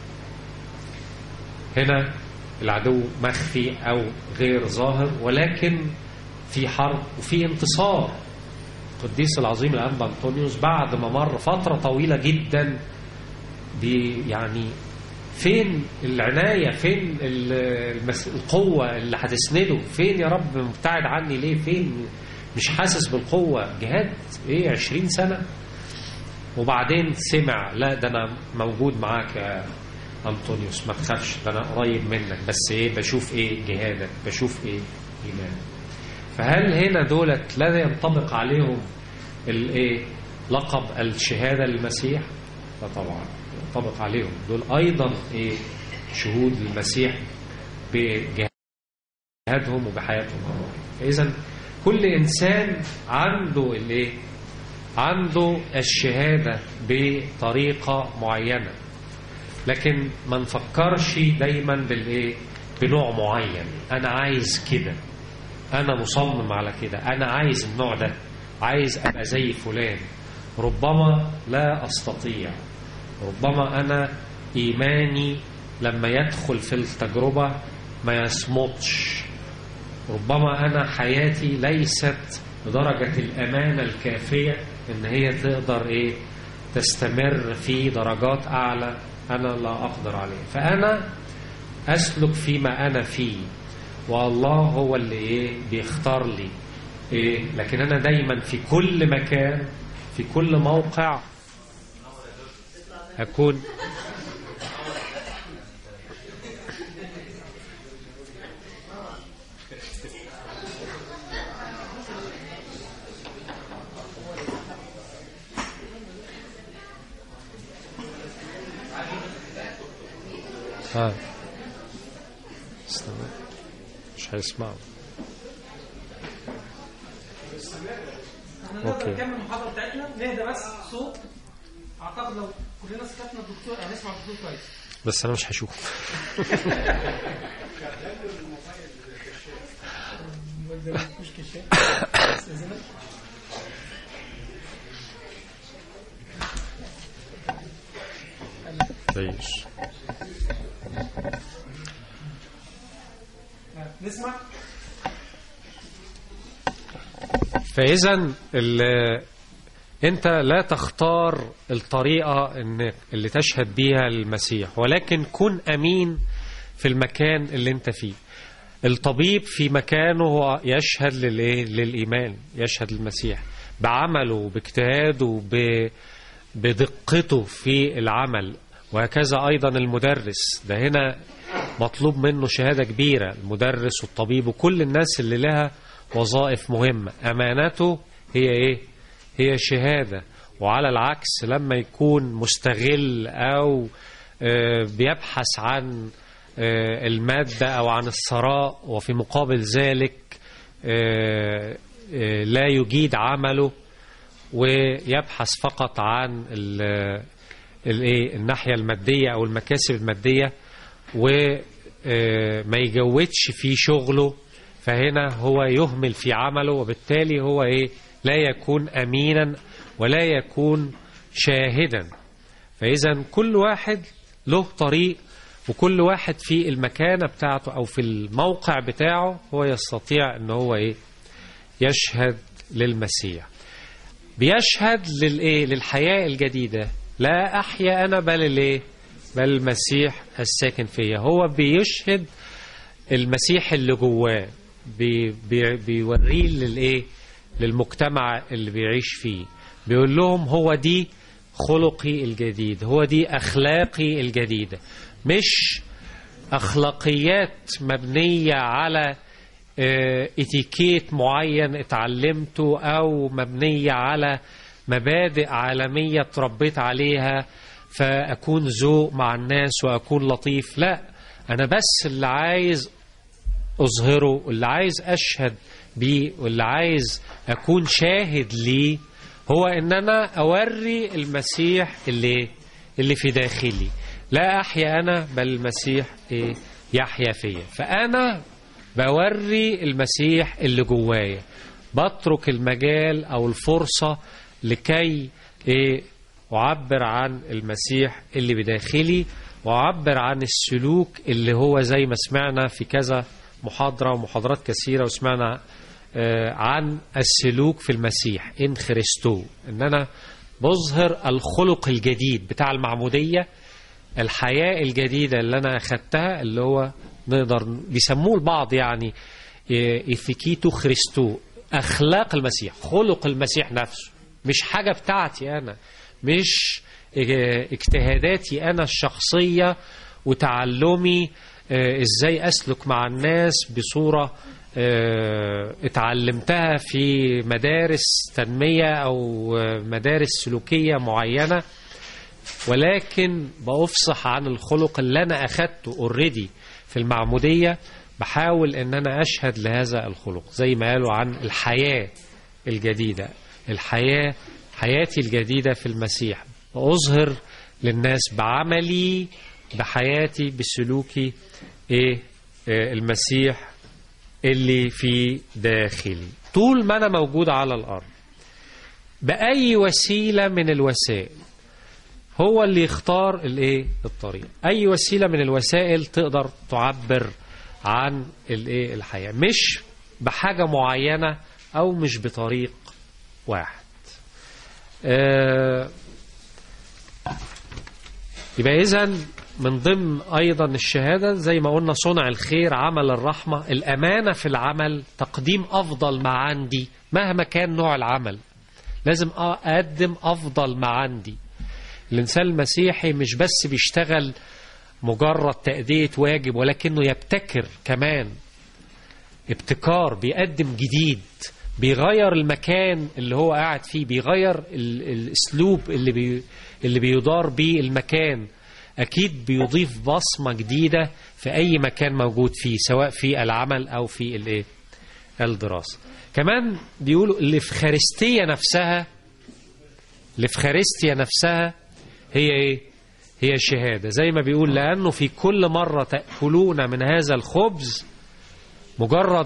هنا العدو مخفي او غير ظاهر ولكن في حرب وفي انتصار القديس العظيم الأنبا أنطونيوس بعد ما مر فترة طويلة جدا بي يعني فين العناية فين المس... القوة اللي هتسنده فين يا رب مبتعد عني ليه فين مش حاسس بالقوة جهاد ايه عشرين سنة وبعدين سمع لا ده انا موجود معاك يا أنطونيوس ما تخافش ده انا قريب منك بس ايه بشوف ايه جهادك بشوف ايه ايمانك فهل هنا دولت لا ينطبق عليهم الايه لقب الشهاده للمسيح لا طبعا ينطبق عليهم دول ايضا ايه شهود للمسيح بجهادهم وبحياتهم اذا كل انسان عنده الايه عنده الشهاده بطريقه معينه لكن ما نفكرش دايما بالايه بنوع معين انا عايز كده أنا مصمم على كده أنا عايز النوع ده عايز أبقى زي فلان ربما لا أستطيع ربما أنا إيماني لما يدخل في التجربة ما يصمتش ربما أنا حياتي ليست بدرجة الأمانة الكافية إن هي تقدر إيه تستمر في درجات أعلى أنا لا أقدر عليها فأنا أسلك فيما أنا فيه والله هو اللي ايه بيختار لي ايه لكن انا دايما في كل مكان في كل موقع اكون ها استنى مش هيسمعوا احنا نقدر أوكي. نكمل المحاضره بتاعتنا نهدى بس صوت اعتقد لو كلنا سكتنا الدكتور هنسمع الدكتور كويس بس انا مش هشوف مش كشاف استاذنك تعيش نسمع فاذا ال- انت لا تختار الطريقه ان اللي تشهد بيها المسيح ولكن كن امين في المكان اللي انت فيه الطبيب في مكانه هو يشهد للايه للايمان يشهد للمسيح بعمله باجتهاده ب- بدقته في العمل وهكذا ايضا المدرس ده هنا مطلوب منه شهاده كبيره المدرس والطبيب وكل الناس اللي لها وظائف مهمه امانته هي ايه هي شهاده وعلى العكس لما يكون مستغل أو آه، بيبحث عن آه، المادة أو عن الثراء وفي مقابل ذلك آه، آه، لا يجيد عمله ويبحث فقط عن ال- الايه الناحية المادية أو المكاسب المادية وما يجودش في شغله فهنا هو يهمل في عمله وبالتالي هو ايه لا يكون امينا ولا يكون شاهدا فاذا كل واحد له طريق وكل واحد في المكانه بتاعته او في الموقع بتاعه هو يستطيع ان هو ايه يشهد للمسيح بيشهد للايه للحياه الجديده لا احيا انا بل الايه بل المسيح الساكن فيا هو بيشهد المسيح اللي جواه بي بي بيوريه للايه للمجتمع اللي بيعيش فيه بيقول لهم هو دي خلقي الجديد هو دي اخلاقي الجديده مش اخلاقيات مبنيه على آه، اتيكيت معين اتعلمته او مبنيه على مبادئ عالميه اتربيت عليها فاكون ذوق مع الناس واكون لطيف لا انا بس اللي عايز اظهره واللي عايز اشهد بيه واللي عايز اكون شاهد ليه هو ان انا اوري المسيح اللي اللي في داخلي لا احيا انا بل المسيح ايه يحيا فيا فانا بوري المسيح اللي جوايا بترك المجال او الفرصه لكي ايه اعبر عن المسيح اللي بداخلي واعبر عن السلوك اللي هو زي ما سمعنا في كذا محاضره ومحاضرات كثيره وسمعنا آه، عن السلوك في المسيح ان خريستو ان انا بظهر الخلق الجديد بتاع المعموديه الحياه الجديده اللي انا اخدتها اللي هو نقدر بيسموه البعض يعني ايثيكيتو خريستو اخلاق المسيح خلق المسيح نفسه مش حاجه بتاعتي انا مش اه، اجتهاداتي انا الشخصيه وتعلمي اه، ازاي اسلك مع الناس بصوره اه، اتعلمتها في مدارس تنميه او اه، مدارس سلوكيه معينه ولكن بأفصح عن الخلق اللي أنا أخدته اوريدي في المعمودية بحاول أن أنا أشهد لهذا الخلق زي ما قالوا عن الحياة الجديدة الحياة حياتي الجديدة في المسيح بأظهر للناس بعملي بحياتي بسلوكي إيه إيه المسيح اللي في داخلي طول ما أنا موجود على الأرض بأي وسيلة من الوسائل هو اللي يختار الايه الطريق اي وسيله من الوسائل تقدر تعبر عن الايه الحياه مش بحاجه معينه او مش بطريق واحد آه يبقى اذا من ضمن ايضا الشهاده زي ما قلنا صنع الخير عمل الرحمه الامانه في العمل تقديم افضل ما عندي مهما كان نوع العمل لازم اقدم افضل ما عندي الإنسان المسيحي مش بس بيشتغل مجرد تأدية واجب ولكنه يبتكر كمان ابتكار بيقدم جديد بيغير المكان اللي هو قاعد فيه بيغير ال- الاسلوب اللي بي اللي بيدار بيه المكان اكيد بيضيف بصمه جديده في اي مكان موجود فيه سواء في العمل او في الايه الدراسه كمان بيقولوا الافخارستيه نفسها الافخارستيا نفسها هي ايه هي شهاده زي ما بيقول لانه في كل مره تاكلون من هذا الخبز مجرد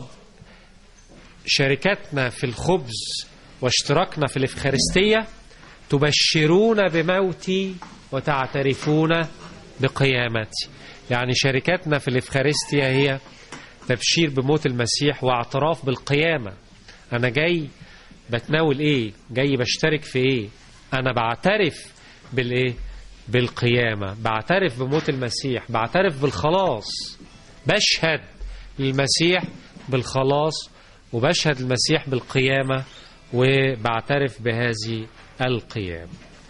شركتنا في الخبز واشتراكنا في الإفخارستية تبشرون بموتي وتعترفون بقيامتي يعني شركتنا في الإفخارستية هي تبشير بموت المسيح واعتراف بالقيامة أنا جاي بتناول إيه جاي بشترك في إيه أنا بعترف بالإيه بالقيامة بعترف بموت المسيح بعترف بالخلاص بشهد للمسيح بالخلاص وبشهد المسيح بالقيامة وبعترف بهذه القيامة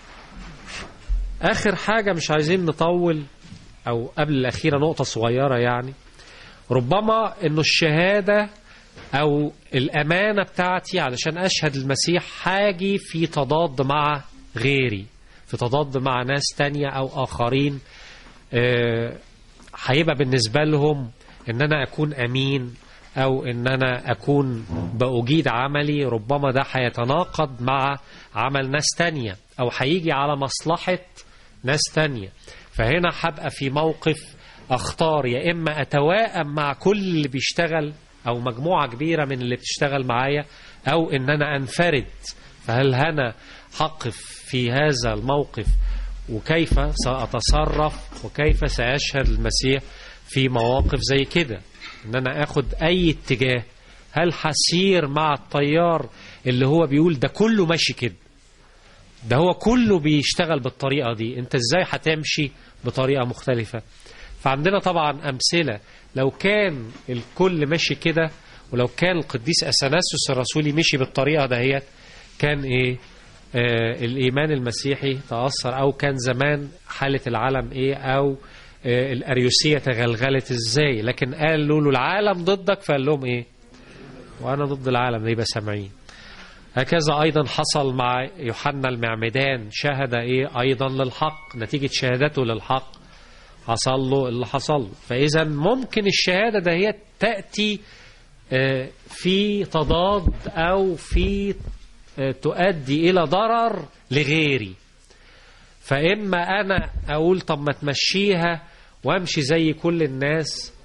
آخر حاجة مش عايزين نطول أو قبل الأخيرة نقطة صغيرة يعني ربما أنه الشهادة أو الأمانة بتاعتي علشان أشهد المسيح حاجي في تضاد مع غيري في تضاد مع ناس تانية أو آخرين آه، هيبقى بالنسبة لهم إن أنا أكون أمين أو إن أنا أكون بأجيد عملي ربما ده هيتناقض مع عمل ناس تانية أو هيجي على مصلحة ناس تانية فهنا هبقى في موقف أختار يا إما أتواءم مع كل اللي بيشتغل أو مجموعة كبيرة من اللي بتشتغل معايا أو إن أنا أنفرد فهل أنا هقف في هذا الموقف وكيف سأتصرف وكيف سيشهد المسيح في مواقف زي كده ان انا اخد اي اتجاه هل هسير مع التيار اللي هو بيقول ده كله ماشي كده ده هو كله بيشتغل بالطريقة دي انت ازاي هتمشي بطريقة مختلفة فعندنا طبعا امثلة لو كان الكل ماشي كده ولو كان القديس اثناسيوس الرسولي مشي بالطريقة دهيت كان ايه آه الايمان المسيحي تأثر او كان زمان حالة العالم ايه او آه الاريوسية تغلغلت ازاي لكن قالوا له العالم ضدك فقال لهم ايه وانا ضد العالم يبقى سامعين هكذا أيضا حصل مع يوحنا المعمدان شهد إيه أيضا للحق نتيجة شهادته للحق حصل له اللي حصل له فإذا ممكن الشهادة ده هي تأتي آه، في تضاد أو في آه، تؤدي إلى ضرر لغيري فإما أنا أقول طب ما تمشيها وأمشي زي كل الناس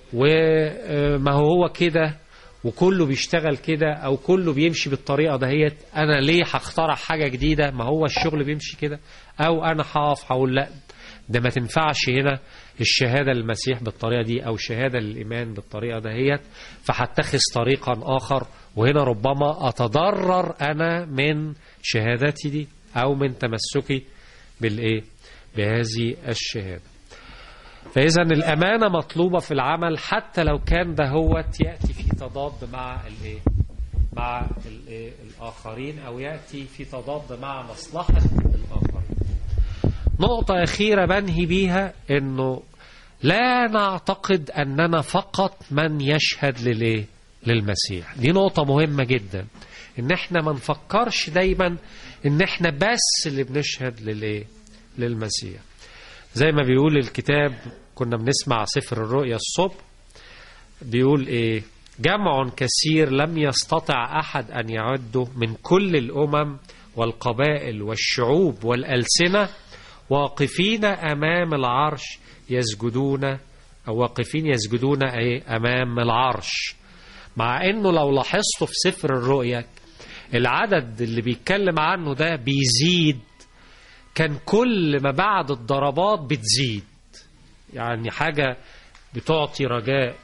وما هو كده وكله بيشتغل كده او كله بيمشي بالطريقه دهيت انا ليه هخترع حاجه جديده ما هو الشغل بيمشي كده او انا هقف هقول لا ده ما تنفعش هنا الشهاده للمسيح بالطريقه دي او الشهاده للايمان بالطريقه دهيت فهتخذ طريقا اخر وهنا ربما اتضرر انا من شهادتي دي او من تمسكي بالايه بهذه الشهاده فإذا الأمانة مطلوبة في العمل حتى لو كان ده هو يأتي في تضاد مع الإيه؟ مع الإيه؟ الآخرين أو يأتي في تضاد مع مصلحة الآخرين. نقطة أخيرة بنهي بيها إنه لا نعتقد أننا فقط من يشهد للإيه؟ للمسيح. دي نقطة مهمة جدا. إن إحنا ما نفكرش دايما إن إحنا بس اللي بنشهد للإيه؟ للمسيح. زي ما بيقول الكتاب كنا بنسمع سفر الرؤيا الصبح بيقول ايه جمع كثير لم يستطع احد ان يعده من كل الامم والقبائل والشعوب والالسنه واقفين امام العرش يسجدون او واقفين يسجدون ايه امام العرش مع انه لو لاحظتوا في سفر الرؤيا العدد اللي بيتكلم عنه ده بيزيد كان كل ما بعد الضربات بتزيد يعني حاجة بتعطي رجاء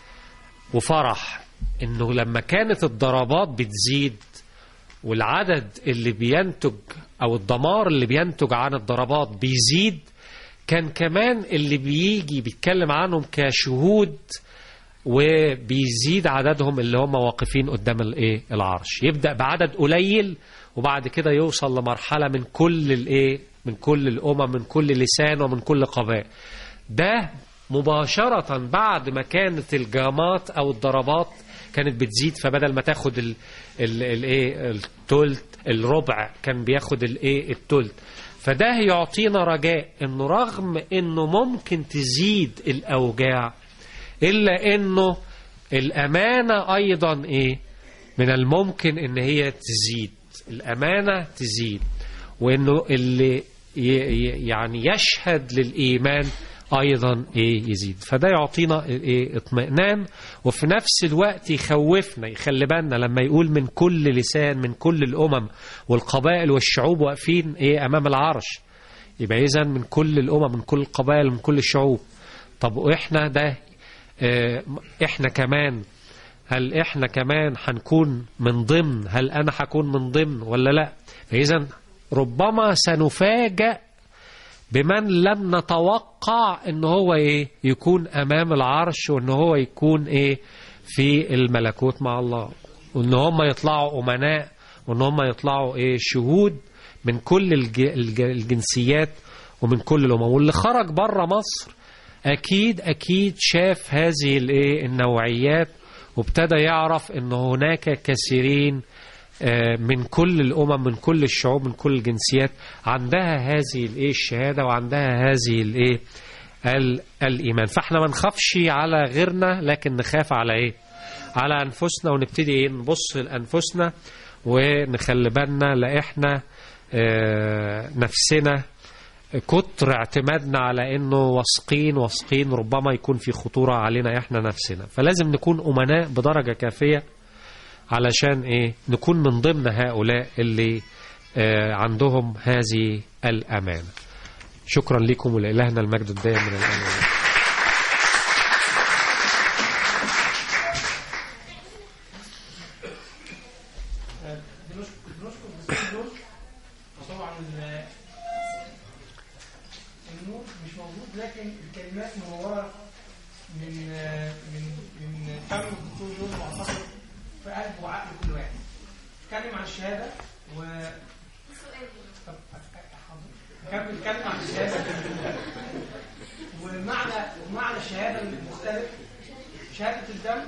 وفرح انه لما كانت الضربات بتزيد والعدد اللي بينتج او الدمار اللي بينتج عن الضربات بيزيد كان كمان اللي بيجي بيتكلم عنهم كشهود وبيزيد عددهم اللي هم واقفين قدام الايه العرش يبدا بعدد قليل وبعد كده يوصل لمرحله من كل الايه من كل الامم من كل لسان ومن كل قبائل ده مباشرة بعد ما كانت الجامات أو الضربات كانت بتزيد فبدل ما تاخد ال ال الايه التلت الربع كان بياخد الايه التلت فده يعطينا رجاء انه رغم انه ممكن تزيد الاوجاع الا انه الامانه ايضا ايه من الممكن ان هي تزيد الامانه تزيد وانه اللي يعني يشهد للايمان ايضا ايه يزيد فده يعطينا ايه اطمئنان وفي نفس الوقت يخوفنا يخلي بالنا لما يقول من كل لسان من كل الامم والقبائل والشعوب واقفين ايه امام العرش يبقى اذا من كل الامم من كل القبائل من كل الشعوب طب واحنا ده اه احنا كمان هل احنا كمان هنكون من ضمن هل انا هكون من ضمن ولا لا فاذا ربما سنفاجأ بمن لم نتوقع ان هو ايه يكون امام العرش وان هو يكون ايه في الملكوت مع الله وان هم يطلعوا امناء وان هم يطلعوا ايه شهود من كل الجنسيات ومن كل الامم واللي خرج بره مصر اكيد اكيد شاف هذه الايه النوعيات وابتدى يعرف ان هناك كثيرين آه، من كل الأمم من كل الشعوب من كل الجنسيات عندها هذه الإيه الشهادة وعندها هذه الإيه ال- الإيمان فإحنا ما نخافش على غيرنا لكن نخاف على إيه على أنفسنا ونبتدي إيه نبص لأنفسنا ونخلي بالنا لا إحنا آه، نفسنا كتر اعتمادنا على انه واثقين واثقين ربما يكون في خطوره علينا احنا نفسنا فلازم نكون امناء بدرجه كافيه علشان ايه نكون من ضمن هؤلاء اللي آه عندهم هذه الامانه شكرا لكم ولإلهنا المجد الدائم من الان والآن. بنشكر بنشكر الاستاذ دول وطبعا ال- النور مش موجود لكن الكلمات منوره من من من فم الدكتور دول معتقد في قلب وعقل كل واحد اتكلم عن الشهاده و طب حاضر. كمل اتكلم عن الشهاده ومعنى ومعنى الشهاده المختلف شهاده الدم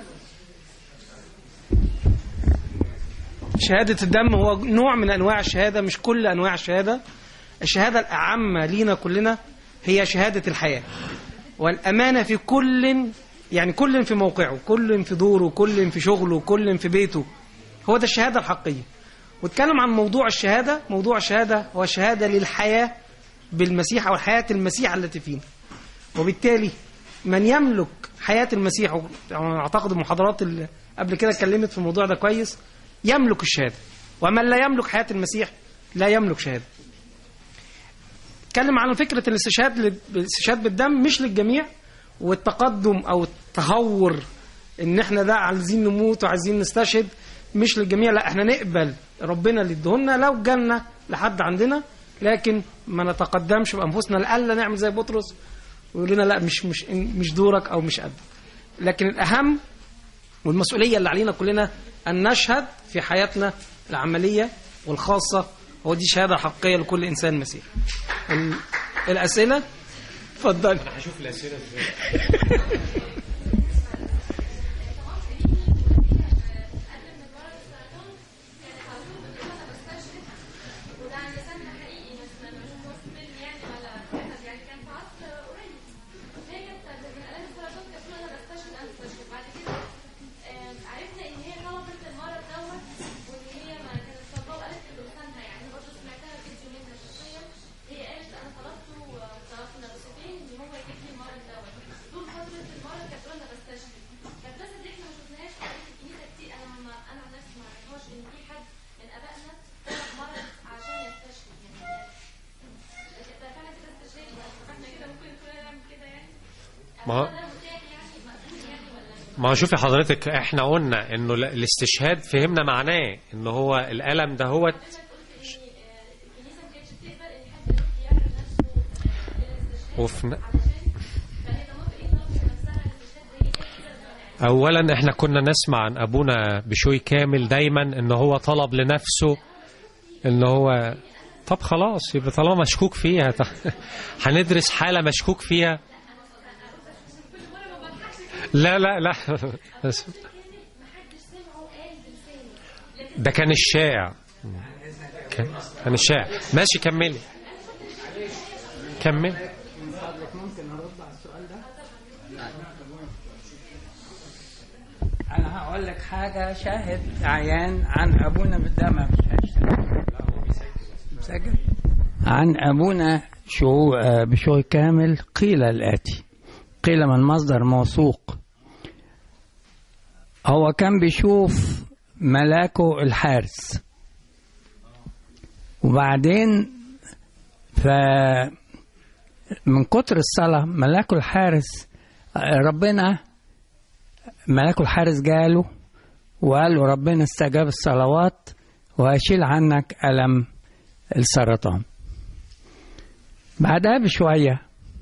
شهادة الدم هو نوع من أنواع الشهادة مش كل أنواع الشهادة الشهادة الأعمة لينا كلنا هي شهادة الحياة والأمانة في كل يعني كل في موقعه كل في دوره كل في شغله كل في بيته هو ده الشهادة الحقيقية واتكلم عن موضوع الشهادة موضوع الشهادة هو شهادة للحياة بالمسيح أو حياة المسيح التي فينا وبالتالي من يملك حياة المسيح أعتقد المحاضرات اللي قبل كده اتكلمت في الموضوع ده كويس يملك الشهادة ومن لا يملك حياة المسيح لا يملك شهادة اتكلم عن فكرة الاستشهاد لل- الاستشهاد بالدم مش للجميع والتقدم أو التهور إن احنا ده عايزين نموت وعايزين نستشهد مش للجميع لا احنا نقبل ربنا اللي ادهولنا لو جالنا لحد عندنا لكن ما نتقدمش بأنفسنا لألا نعمل زي بطرس ويقول لنا لا مش مش مش دورك أو مش قدك لكن الأهم والمسؤولية اللي علينا كلنا أن نشهد في حياتنا العملية والخاصة هو دي شهادة حقيقية لكل إنسان مسيحي ال- الأسئلة اتفضل هشوف الاسئله ازاي وده عن لسانها حقيقي مش مش مصمم يعني ولا كتب يعني كان في عصر قريب هي كانت من الام السرطان كانت بتقول انا بستشهد انا بستشهد بعد كده آم، عرفنا ان هي طلبت المرض دوت وان هي ما كانت طالبه وقالت لسانها يعني برضه سمعتها فيديو منها شخصيا هي قالت انا طلبته وطلبت نفسين ان هو يجيب لي المرض دوت طول فتره المرض كانت بتقول انا بستشهد فالناس اللي احنا ما شفناهاش في الكنيسه كتير انا ما انا عن نفسي ما عرفهاش ان في حد من ابائنا طلب مرض عشان يستشهد يعني لكن ده فعلا كده استشهاد فاحنا كده ممكن كلنا نعمل كده يعني ما هو- هو ده متاح يعني مقبول يعني ولا ما هو شوفي حضرتك احنا قلنا انه ال- الاستشهاد فهمنا معناه ان هو الالم ده هو الكنيسه ما كانتش بتقبل ان حد يروح يعمل نفسه للاستشهاد وفي ن- علشان فهي ده ممكن ايه طلبت نفسها الاستشهاد هي كده كده اولا احنا كنا نسمع عن ابونا بشوي كامل دايما ان هو طلب لنفسه ان هو طب خلاص يبقى طالما مشكوك فيها ط- هندرس حاله مشكوك فيها لا لا لا بس- ده كان الشائع كان كان الشائع ماشي كملي كمل انا هقول لك حاجه شاهد عيان عن ابونا بالدم مش هشتغل مسجل عن ابونا شو آه، بشوي كامل قيل الاتي قيل من مصدر موثوق هو كان بيشوف ملاكه الحارس وبعدين ف من كتر الصلاة ملاكه الحارس آه، ربنا ملاك الحارس جاله وقال له ربنا استجاب الصلوات وهشيل عنك ألم السرطان بعدها بشوية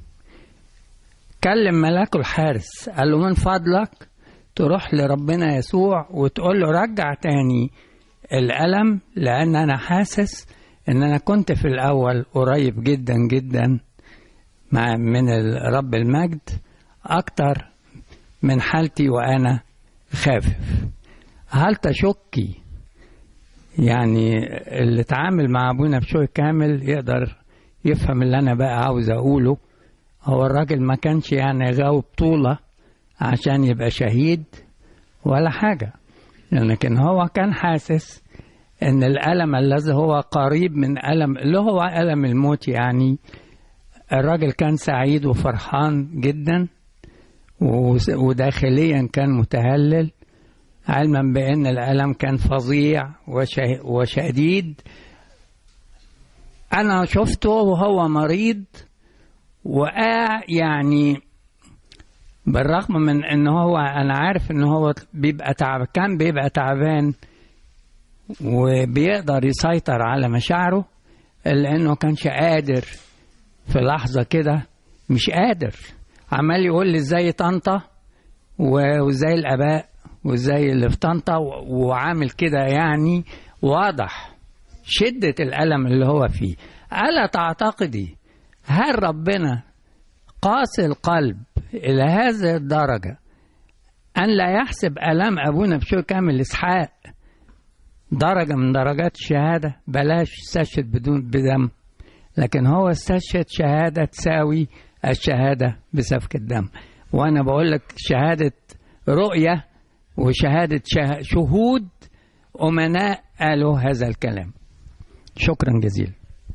كلم ملاك الحارس قال له من فضلك تروح لربنا يسوع وتقول له رجع تاني الألم لأن أنا حاسس إن أنا كنت في الأول قريب جدا جدا مع من رب المجد أكتر من حالتي وأنا خافف هل تشكي يعني اللي اتعامل مع ابونا بشوي كامل يقدر يفهم اللي انا بقى عاوز اقوله هو الراجل ما كانش يعني غاوي بطولة عشان يبقى شهيد ولا حاجة لكن هو كان حاسس ان الألم الذي هو قريب من ألم اللي هو ألم الموت يعني الراجل كان سعيد وفرحان جدا وس- وداخليا كان متهلل علما بأن الألم كان فظيع وشه- وشديد أنا شفته وهو مريض وقاع يعني بالرغم من ان هو انا عارف ان هو بيبقى تعب كان بيبقى تعبان وبيقدر يسيطر على مشاعره الا انه كانش قادر في لحظة كده مش قادر عمال يقول لي ازاي طنطا و- وازاي الاباء وازاي اللي في طنطا و- وعامل كده يعني واضح شدة الألم اللي هو فيه ألا تعتقدي هل ربنا قاسي القلب إلى هذه الدرجة أن لا يحسب ألم أبونا بشوي كامل إسحاق درجة من درجات الشهادة بلاش استشهد بدون بدم لكن هو استشهد شهادة تساوي الشهادة بسفك الدم وأنا بقول لك شهادة رؤية وشهادة شه- شهود أمناء قالوا هذا الكلام شكرا جزيلا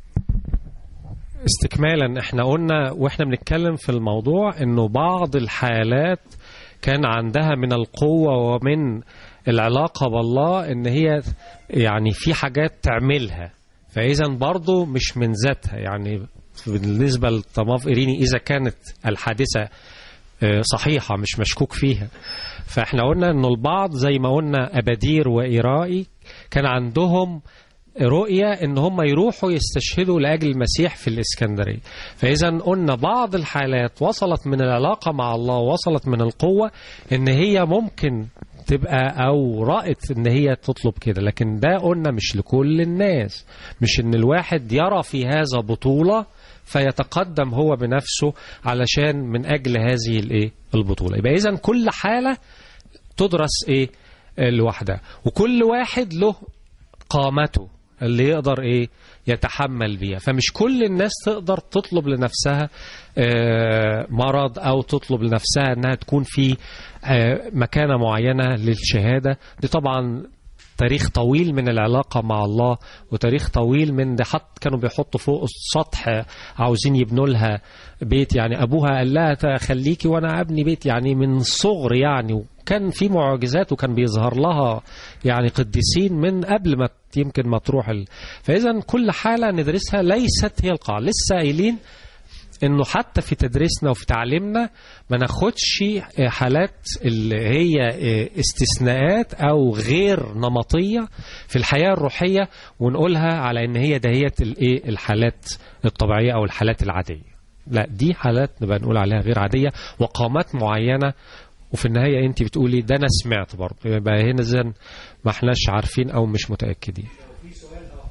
استكمالا احنا قلنا واحنا بنتكلم في الموضوع انه بعض الحالات كان عندها من القوة ومن العلاقة بالله ان هي يعني في حاجات تعملها فاذا برضو مش من ذاتها يعني بالنسبة لطماف إيريني إذا كانت الحادثة آه، صحيحة مش مشكوك فيها فاحنا قلنا انه البعض زي ما قلنا أبادير وإيرائي كان عندهم رؤية ان هم يروحوا يستشهدوا لاجل المسيح في الاسكندريه فاذا قلنا بعض الحالات وصلت من العلاقه مع الله وصلت من القوه ان هي ممكن تبقى او رأت ان هي تطلب كده لكن ده قلنا مش لكل الناس مش ان الواحد يرى في هذا بطوله فيتقدم هو بنفسه علشان من اجل هذه الايه البطوله يبقى اذا كل حاله تدرس ايه لوحدها وكل واحد له قامته اللي يقدر ايه يتحمل بيها فمش كل الناس تقدر تطلب لنفسها آه، مرض او تطلب لنفسها انها تكون في آه، مكانه معينه للشهاده دي طبعا تاريخ طويل من العلاقة مع الله وتاريخ طويل من ده حط كانوا بيحطوا فوق السطح عاوزين يبنوا لها بيت يعني أبوها قال لها خليكي وأنا أبني بيت يعني من صغر يعني وكان في معجزات وكان بيظهر لها يعني قديسين من قبل ما يمكن ما تروح ال... فإذا كل حالة ندرسها ليست هي القاعدة لسه قايلين انه حتى في تدريسنا وفي تعليمنا ما ناخدش حالات اللي هي استثناءات او غير نمطيه في الحياه الروحيه ونقولها على ان هي دهيت الايه الحالات الطبيعيه او الحالات العاديه لا دي حالات نبقى نقول عليها غير عاديه وقامات معينه وفي النهايه انت بتقولي ده انا سمعت برضه يبقى هنا زين ما احناش عارفين او مش متاكدين في سؤال اخر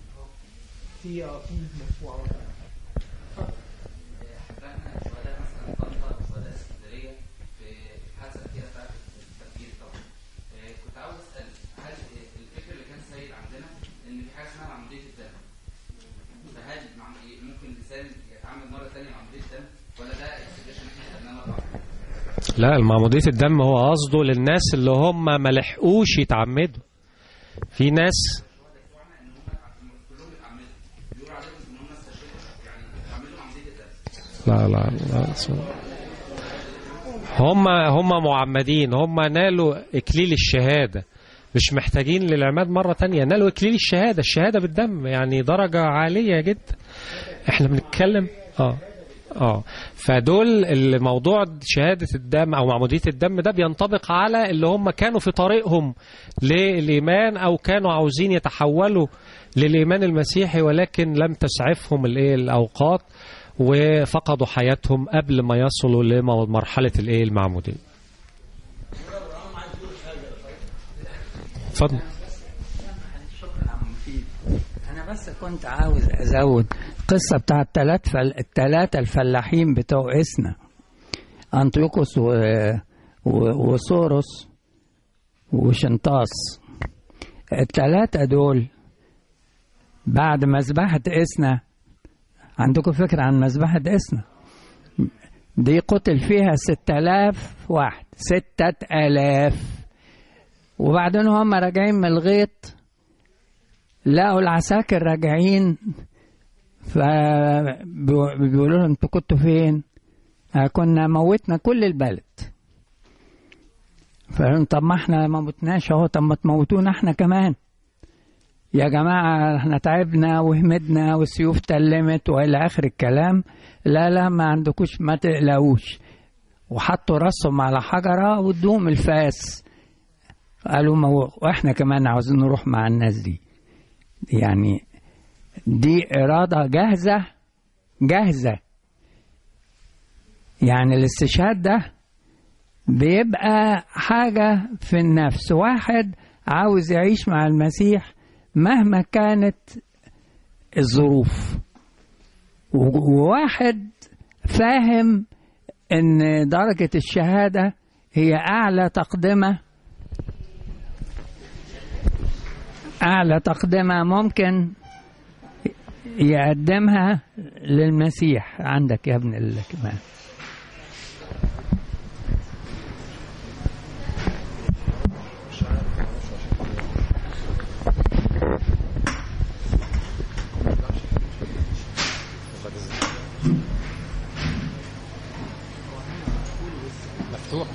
في في مرفوع احنا شهداء مثلا طنطا وشهداء اسكندريه في الحادثه الاخيره بتاعت التفجير طبعا آه، كنت عاوز اسال هل الفكر اللي كان سيد عندنا ان في حاجه اسمها معموديه الدم فهل مع- ممكن الانسان يتعامل مره ثانيه مع معموديه الدم ولا ده اكسبريشن احنا خدناه مره واحده؟ لا المعمودية الدم هو قصده للناس اللي هم ما لحقوش يتعمدوا في ناس لا لا لا اسمع. هم هم معمدين هم نالوا اكليل الشهاده مش محتاجين للعماد مره تانية نالوا اكليل الشهاده الشهاده بالدم يعني درجه عاليه جدا احنا بنتكلم اه اه فدول الموضوع شهاده الدم او معموديه الدم ده بينطبق على اللي هم كانوا في طريقهم للايمان او كانوا عاوزين يتحولوا للايمان المسيحي ولكن لم تسعفهم الايه الاوقات وفقدوا حياتهم قبل ما يصلوا لمرحله الايه المعموديه اتفضل شكرا عم مفيد انا بس كنت عاوز ازود قصه بتاع الثلاث فل... الثلاثه الفلاحين بتوع اسنا انطيوكوس و... و... وسوروس وشنطاس التلاتة دول بعد مذبحة إسنا عندكم فكرة عن مذبحة إسنا دي قتل فيها ستة آلاف واحد ستة آلاف وبعدين هم راجعين من الغيط لقوا العساكر راجعين فبيقولوا لهم انتوا كنتوا فين؟ آه كنا موتنا كل البلد فقالوا طب ما احنا ما متناش اهو طب ما تموتونا احنا كمان يا جماعة احنا تعبنا وهمدنا والسيوف تلمت والى اخر الكلام لا لا ما عندكوش ما تقلقوش وحطوا راسهم على حجرة وادوهم الفاس قالوا ما هو واحنا كمان عاوزين نروح مع الناس دي يعني دي إرادة جاهزة جاهزة يعني الاستشهاد ده بيبقى حاجة في النفس واحد عاوز يعيش مع المسيح مهما كانت الظروف وواحد فاهم ان درجة الشهادة هي اعلى تقدمة اعلى تقدمة ممكن يقدمها للمسيح عندك يا ابن الكمان مفتوح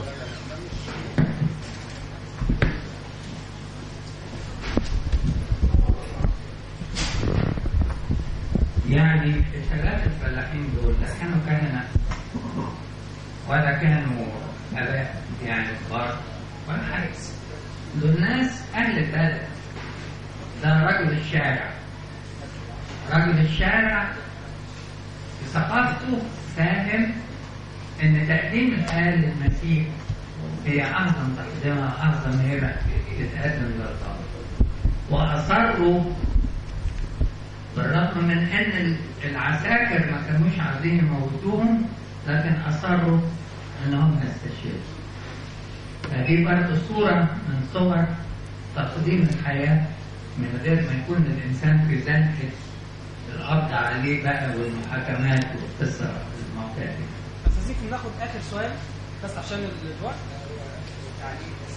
يعني الثلاثة الفلاحين دول لا كانوا كهنة ولا كانوا آباء يعني كبار ولا حاجة دول ناس أهل البلد ده رجل الشارع رجل الشارع في ثقافته فاهم إن تقديم الآل للمسيح هي أعظم تقدمة أعظم هبة تتقدم لله وأصروا بالرغم من ان العساكر ما كانوش عايزين يموتوهم لكن اصروا انهم يستشهدوا فدي برضه صورة من صور تقديم الحياة من غير ما يكون الإنسان في زنقة القبض عليه بقى والمحاكمات والقصة الموقع دي. بس عايزين ناخد اخر سؤال بس عشان الوقت يعني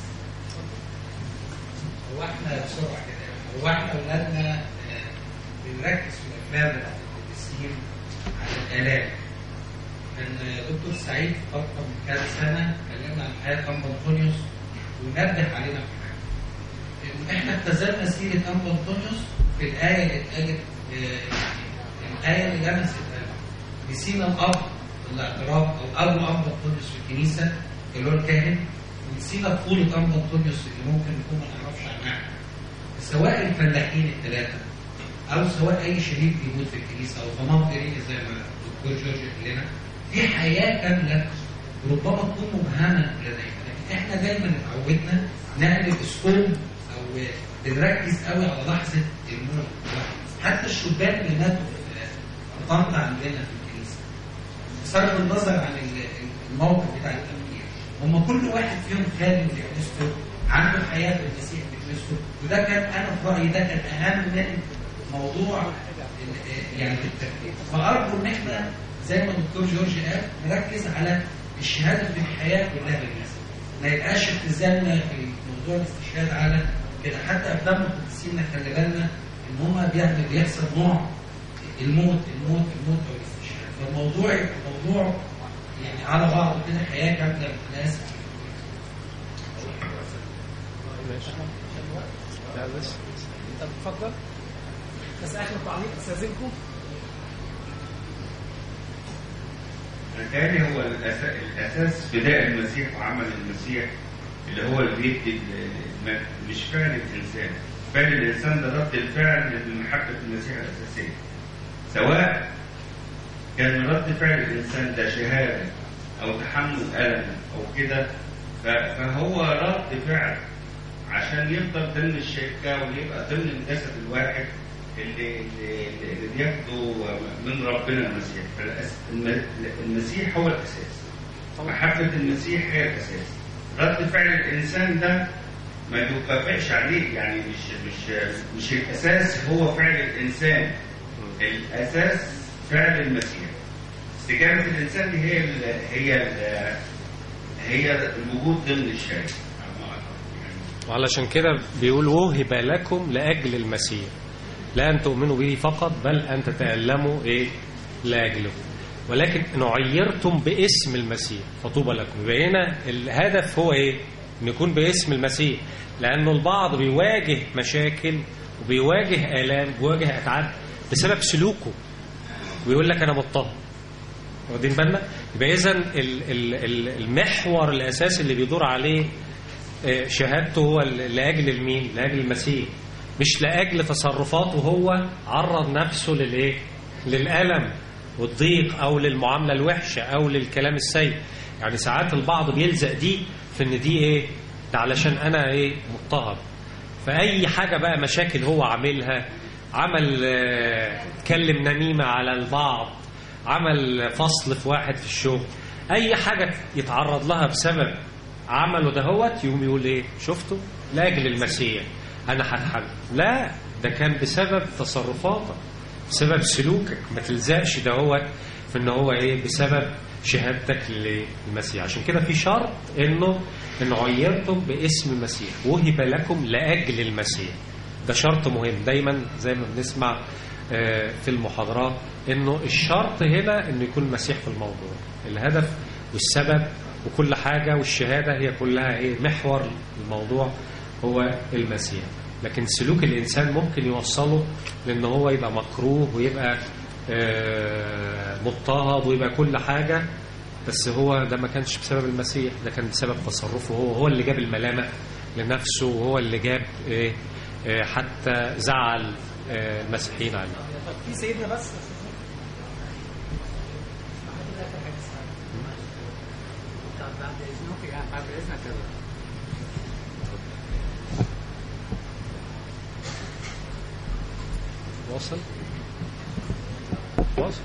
هو احنا بسرعه كده هو احنا اولادنا آه، بنركز في الافلام بتاعت القديسين على الالام كان دكتور سعيد في فتره من كذا سنه اتكلمنا عن حياه انبا انطونيوس ونبه علينا في حاجه إن احنا ابتذلنا سيره انبا انطونيوس في الايه اللي اتقالت آه، يعني الايه اللي لمست قلبي. نسينا الاب الاعتراف او ابو انبا انطونيوس في الكنيسه اللي هو الكاهن ونسينا طفوله انبا انطونيوس اللي ممكن نكون ما نعرفش عنها سواء الفلاحين الثلاثه او سواء اي شريك بيموت في الكنيسه او ضمان فريق زي ما الدكتور جورج قال لنا في حياه كامله ربما تكون مبهمه لدينا لكن احنا دايما اتعودنا نعمل اسلوب او بنركز قوي على لحظه الموت حتى الشبان اللي ماتوا في طنطا عندنا في الكنيسه بصرف النظر عن ال- الموقف بتاع التفكير هم كل واحد فيهم خادم لكنيسته عنده حياه المسيح في كنيسته وده كان انا في رايي ده كان اهم من موضوع ال- يعني التفكير فارجو ان احنا زي ما الدكتور جورج قال نركز على الشهاده في الحياه كلها بالناس ما يبقاش التزامنا في موضوع الاستشهاد على كده حتى افلام القديسين خلي بالنا ان هم بيعمل بيحصل نوع الموت الموت الموت او الاستشهاد فالموضوع الموضوع يعني على بعضه كده حياه كامله للناس لا بس طب اتفضل بس اخر تعليق استاذنكم بالتالي هو الأساس, الأساس فداء المسيح وعمل المسيح اللي هو اللي بيدي ال- الم- مش فعل الإنسان فعل الإنسان ده رد الفعل لمحبة المسيح الأساسية سواء كان رد فعل الإنسان ده شهادة أو تحمل ألم أو كده ف- فهو رد فعل عشان يفضل ضمن الشركة ويبقى ضمن الجسد الواحد اللي, اللي, اللي بياخده من ربنا المسيح فالأس- الم- المسيح هو الأساس محبة المسيح هي الأساس رد فعل الإنسان ده ما بيكافئش عليه يعني مش مش مش الاساس هو فعل الانسان الاساس فعل المسيح استجابه الانسان دي هي ال هي ال هي الوجود ضمن الشريعه وعلشان كده بيقول وهب لكم لأجل المسيح لا أن تؤمنوا به فقط بل أن تتألموا إيه لأجله ولكن إن عيرتم باسم المسيح فطوبى لكم يبقى هنا الهدف هو إيه إن يكون باسم المسيح لأنه البعض بيواجه مشاكل وبيواجه آلام بيواجه أتعاب بسبب سلوكه ويقول لك أنا مضطهد واخدين بالنا يبقى إذا المحور الأساسي اللي بيدور عليه آه، شهادته هو لأجل المين لأجل المسيح مش لأجل تصرفاته هو عرض نفسه للإيه للألم والضيق أو للمعاملة الوحشة أو للكلام السيء يعني ساعات البعض بيلزق دي في إن دي إيه ده علشان أنا إيه مضطهد فأي حاجة بقى مشاكل هو عاملها عمل آه، اتكلم نميمة على البعض عمل فصل في واحد في الشغل أي حاجة يتعرض لها بسبب عمله دهوت يقوم يقول ايه شفتوا لاجل المسيح انا هتحمل لا ده كان بسبب تصرفاتك بسبب سلوكك ما تلزقش دهوت في ان هو ايه بسبب شهادتك للمسيح عشان كده في شرط انه ان عيرتم باسم المسيح وهب لكم لاجل المسيح ده شرط مهم دايما زي ما بنسمع آه، في المحاضرات انه الشرط هنا انه يكون المسيح في الموضوع الهدف والسبب وكل حاجة والشهادة هي كلها ايه محور الموضوع هو المسيح لكن سلوك الإنسان ممكن يوصله لأن هو يبقى مكروه ويبقى آه، مضطهد ويبقى كل حاجة بس هو ده ما كانش بسبب المسيح ده كان بسبب تصرفه هو هو اللي جاب الملامة لنفسه وهو اللي جاب إيه آه، حتى زعل آه، المسيحيين عليه في سيدنا بس بعد اذنك بعد اذنك واصل واصل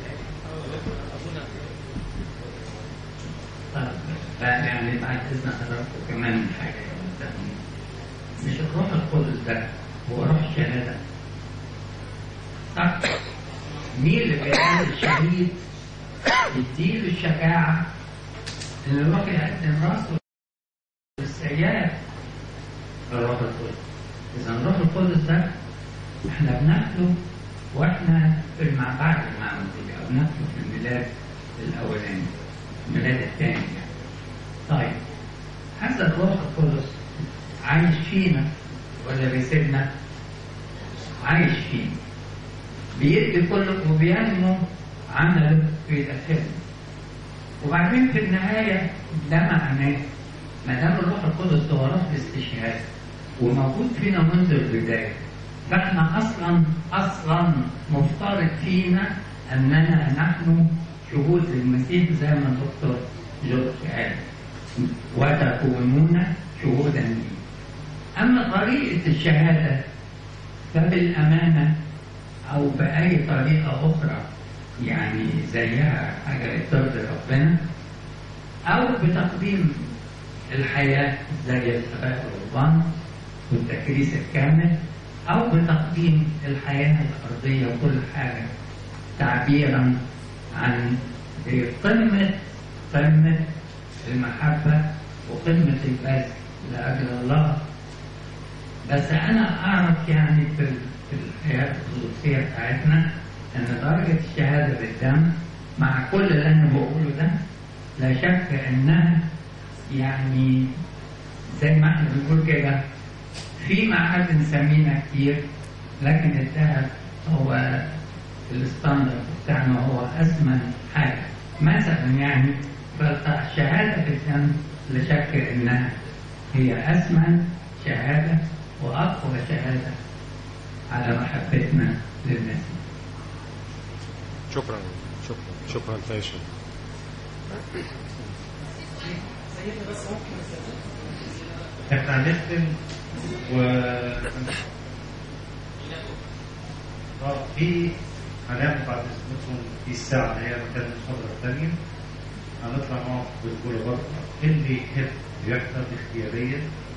يعني بعد اذن حضرتك كمان حاجه مش الروح القدس ده هو روح الشهاده صح مين اللي بيعمل الشهيد يديله الشجاعه ان الروح يقدم راسه للسيئات الروح القدس اذا الروح القدس ده احنا بناخده واحنا في المع بعد المعموديه او بناخده في الميلاد الاولاني الميلاد الثاني يعني. طيب هذا الروح القدس عايش فينا ولا بيسيبنا؟ عايش فينا بيدي كل وبينمو عمله في داخلنا وبعدين في النهاية ده معناه ما دام الروح القدس هو روح الاستشهاد وموجود فينا منذ البداية فاحنا أصلا أصلا مفترض فينا أننا نحن شهود للمسيح زي ما الدكتور جورج قال وتكونون شهودا لي أما طريقة الشهادة فبالأمانة أو بأي طريقة أخرى يعني زيها حاجة ترضي ربنا أو بتقديم الحياة زي الثبات والرهبان والتكريس الكامل أو بتقديم الحياة الأرضية وكل حاجة تعبيرا عن قمة قمة المحبة وقمة البذل لأجل الله بس أنا أعرف يعني في في الحياة الخصوصية بتاعتنا أن درجة الشهادة بالدم مع كل اللي أنا بقوله ده لا شك أنها يعني زي ما احنا بنقول كده في معادن ثمينة كتير لكن الذهب هو الستاندرد بتاعنا هو أثمن حاجة مثلا يعني فالشهادة في الدم لا شك أنها هي أثمن شهادة وأقوى شهادة على محبتنا للناس شكرا شكرا شكرا فاشل احنا هنختم و اه في هناخد بعد اذنكم في الساعة اللي هي مكان المحاضرة الثانية هنطلع معه بالكل برضه اللي يحب يحضر اختياريا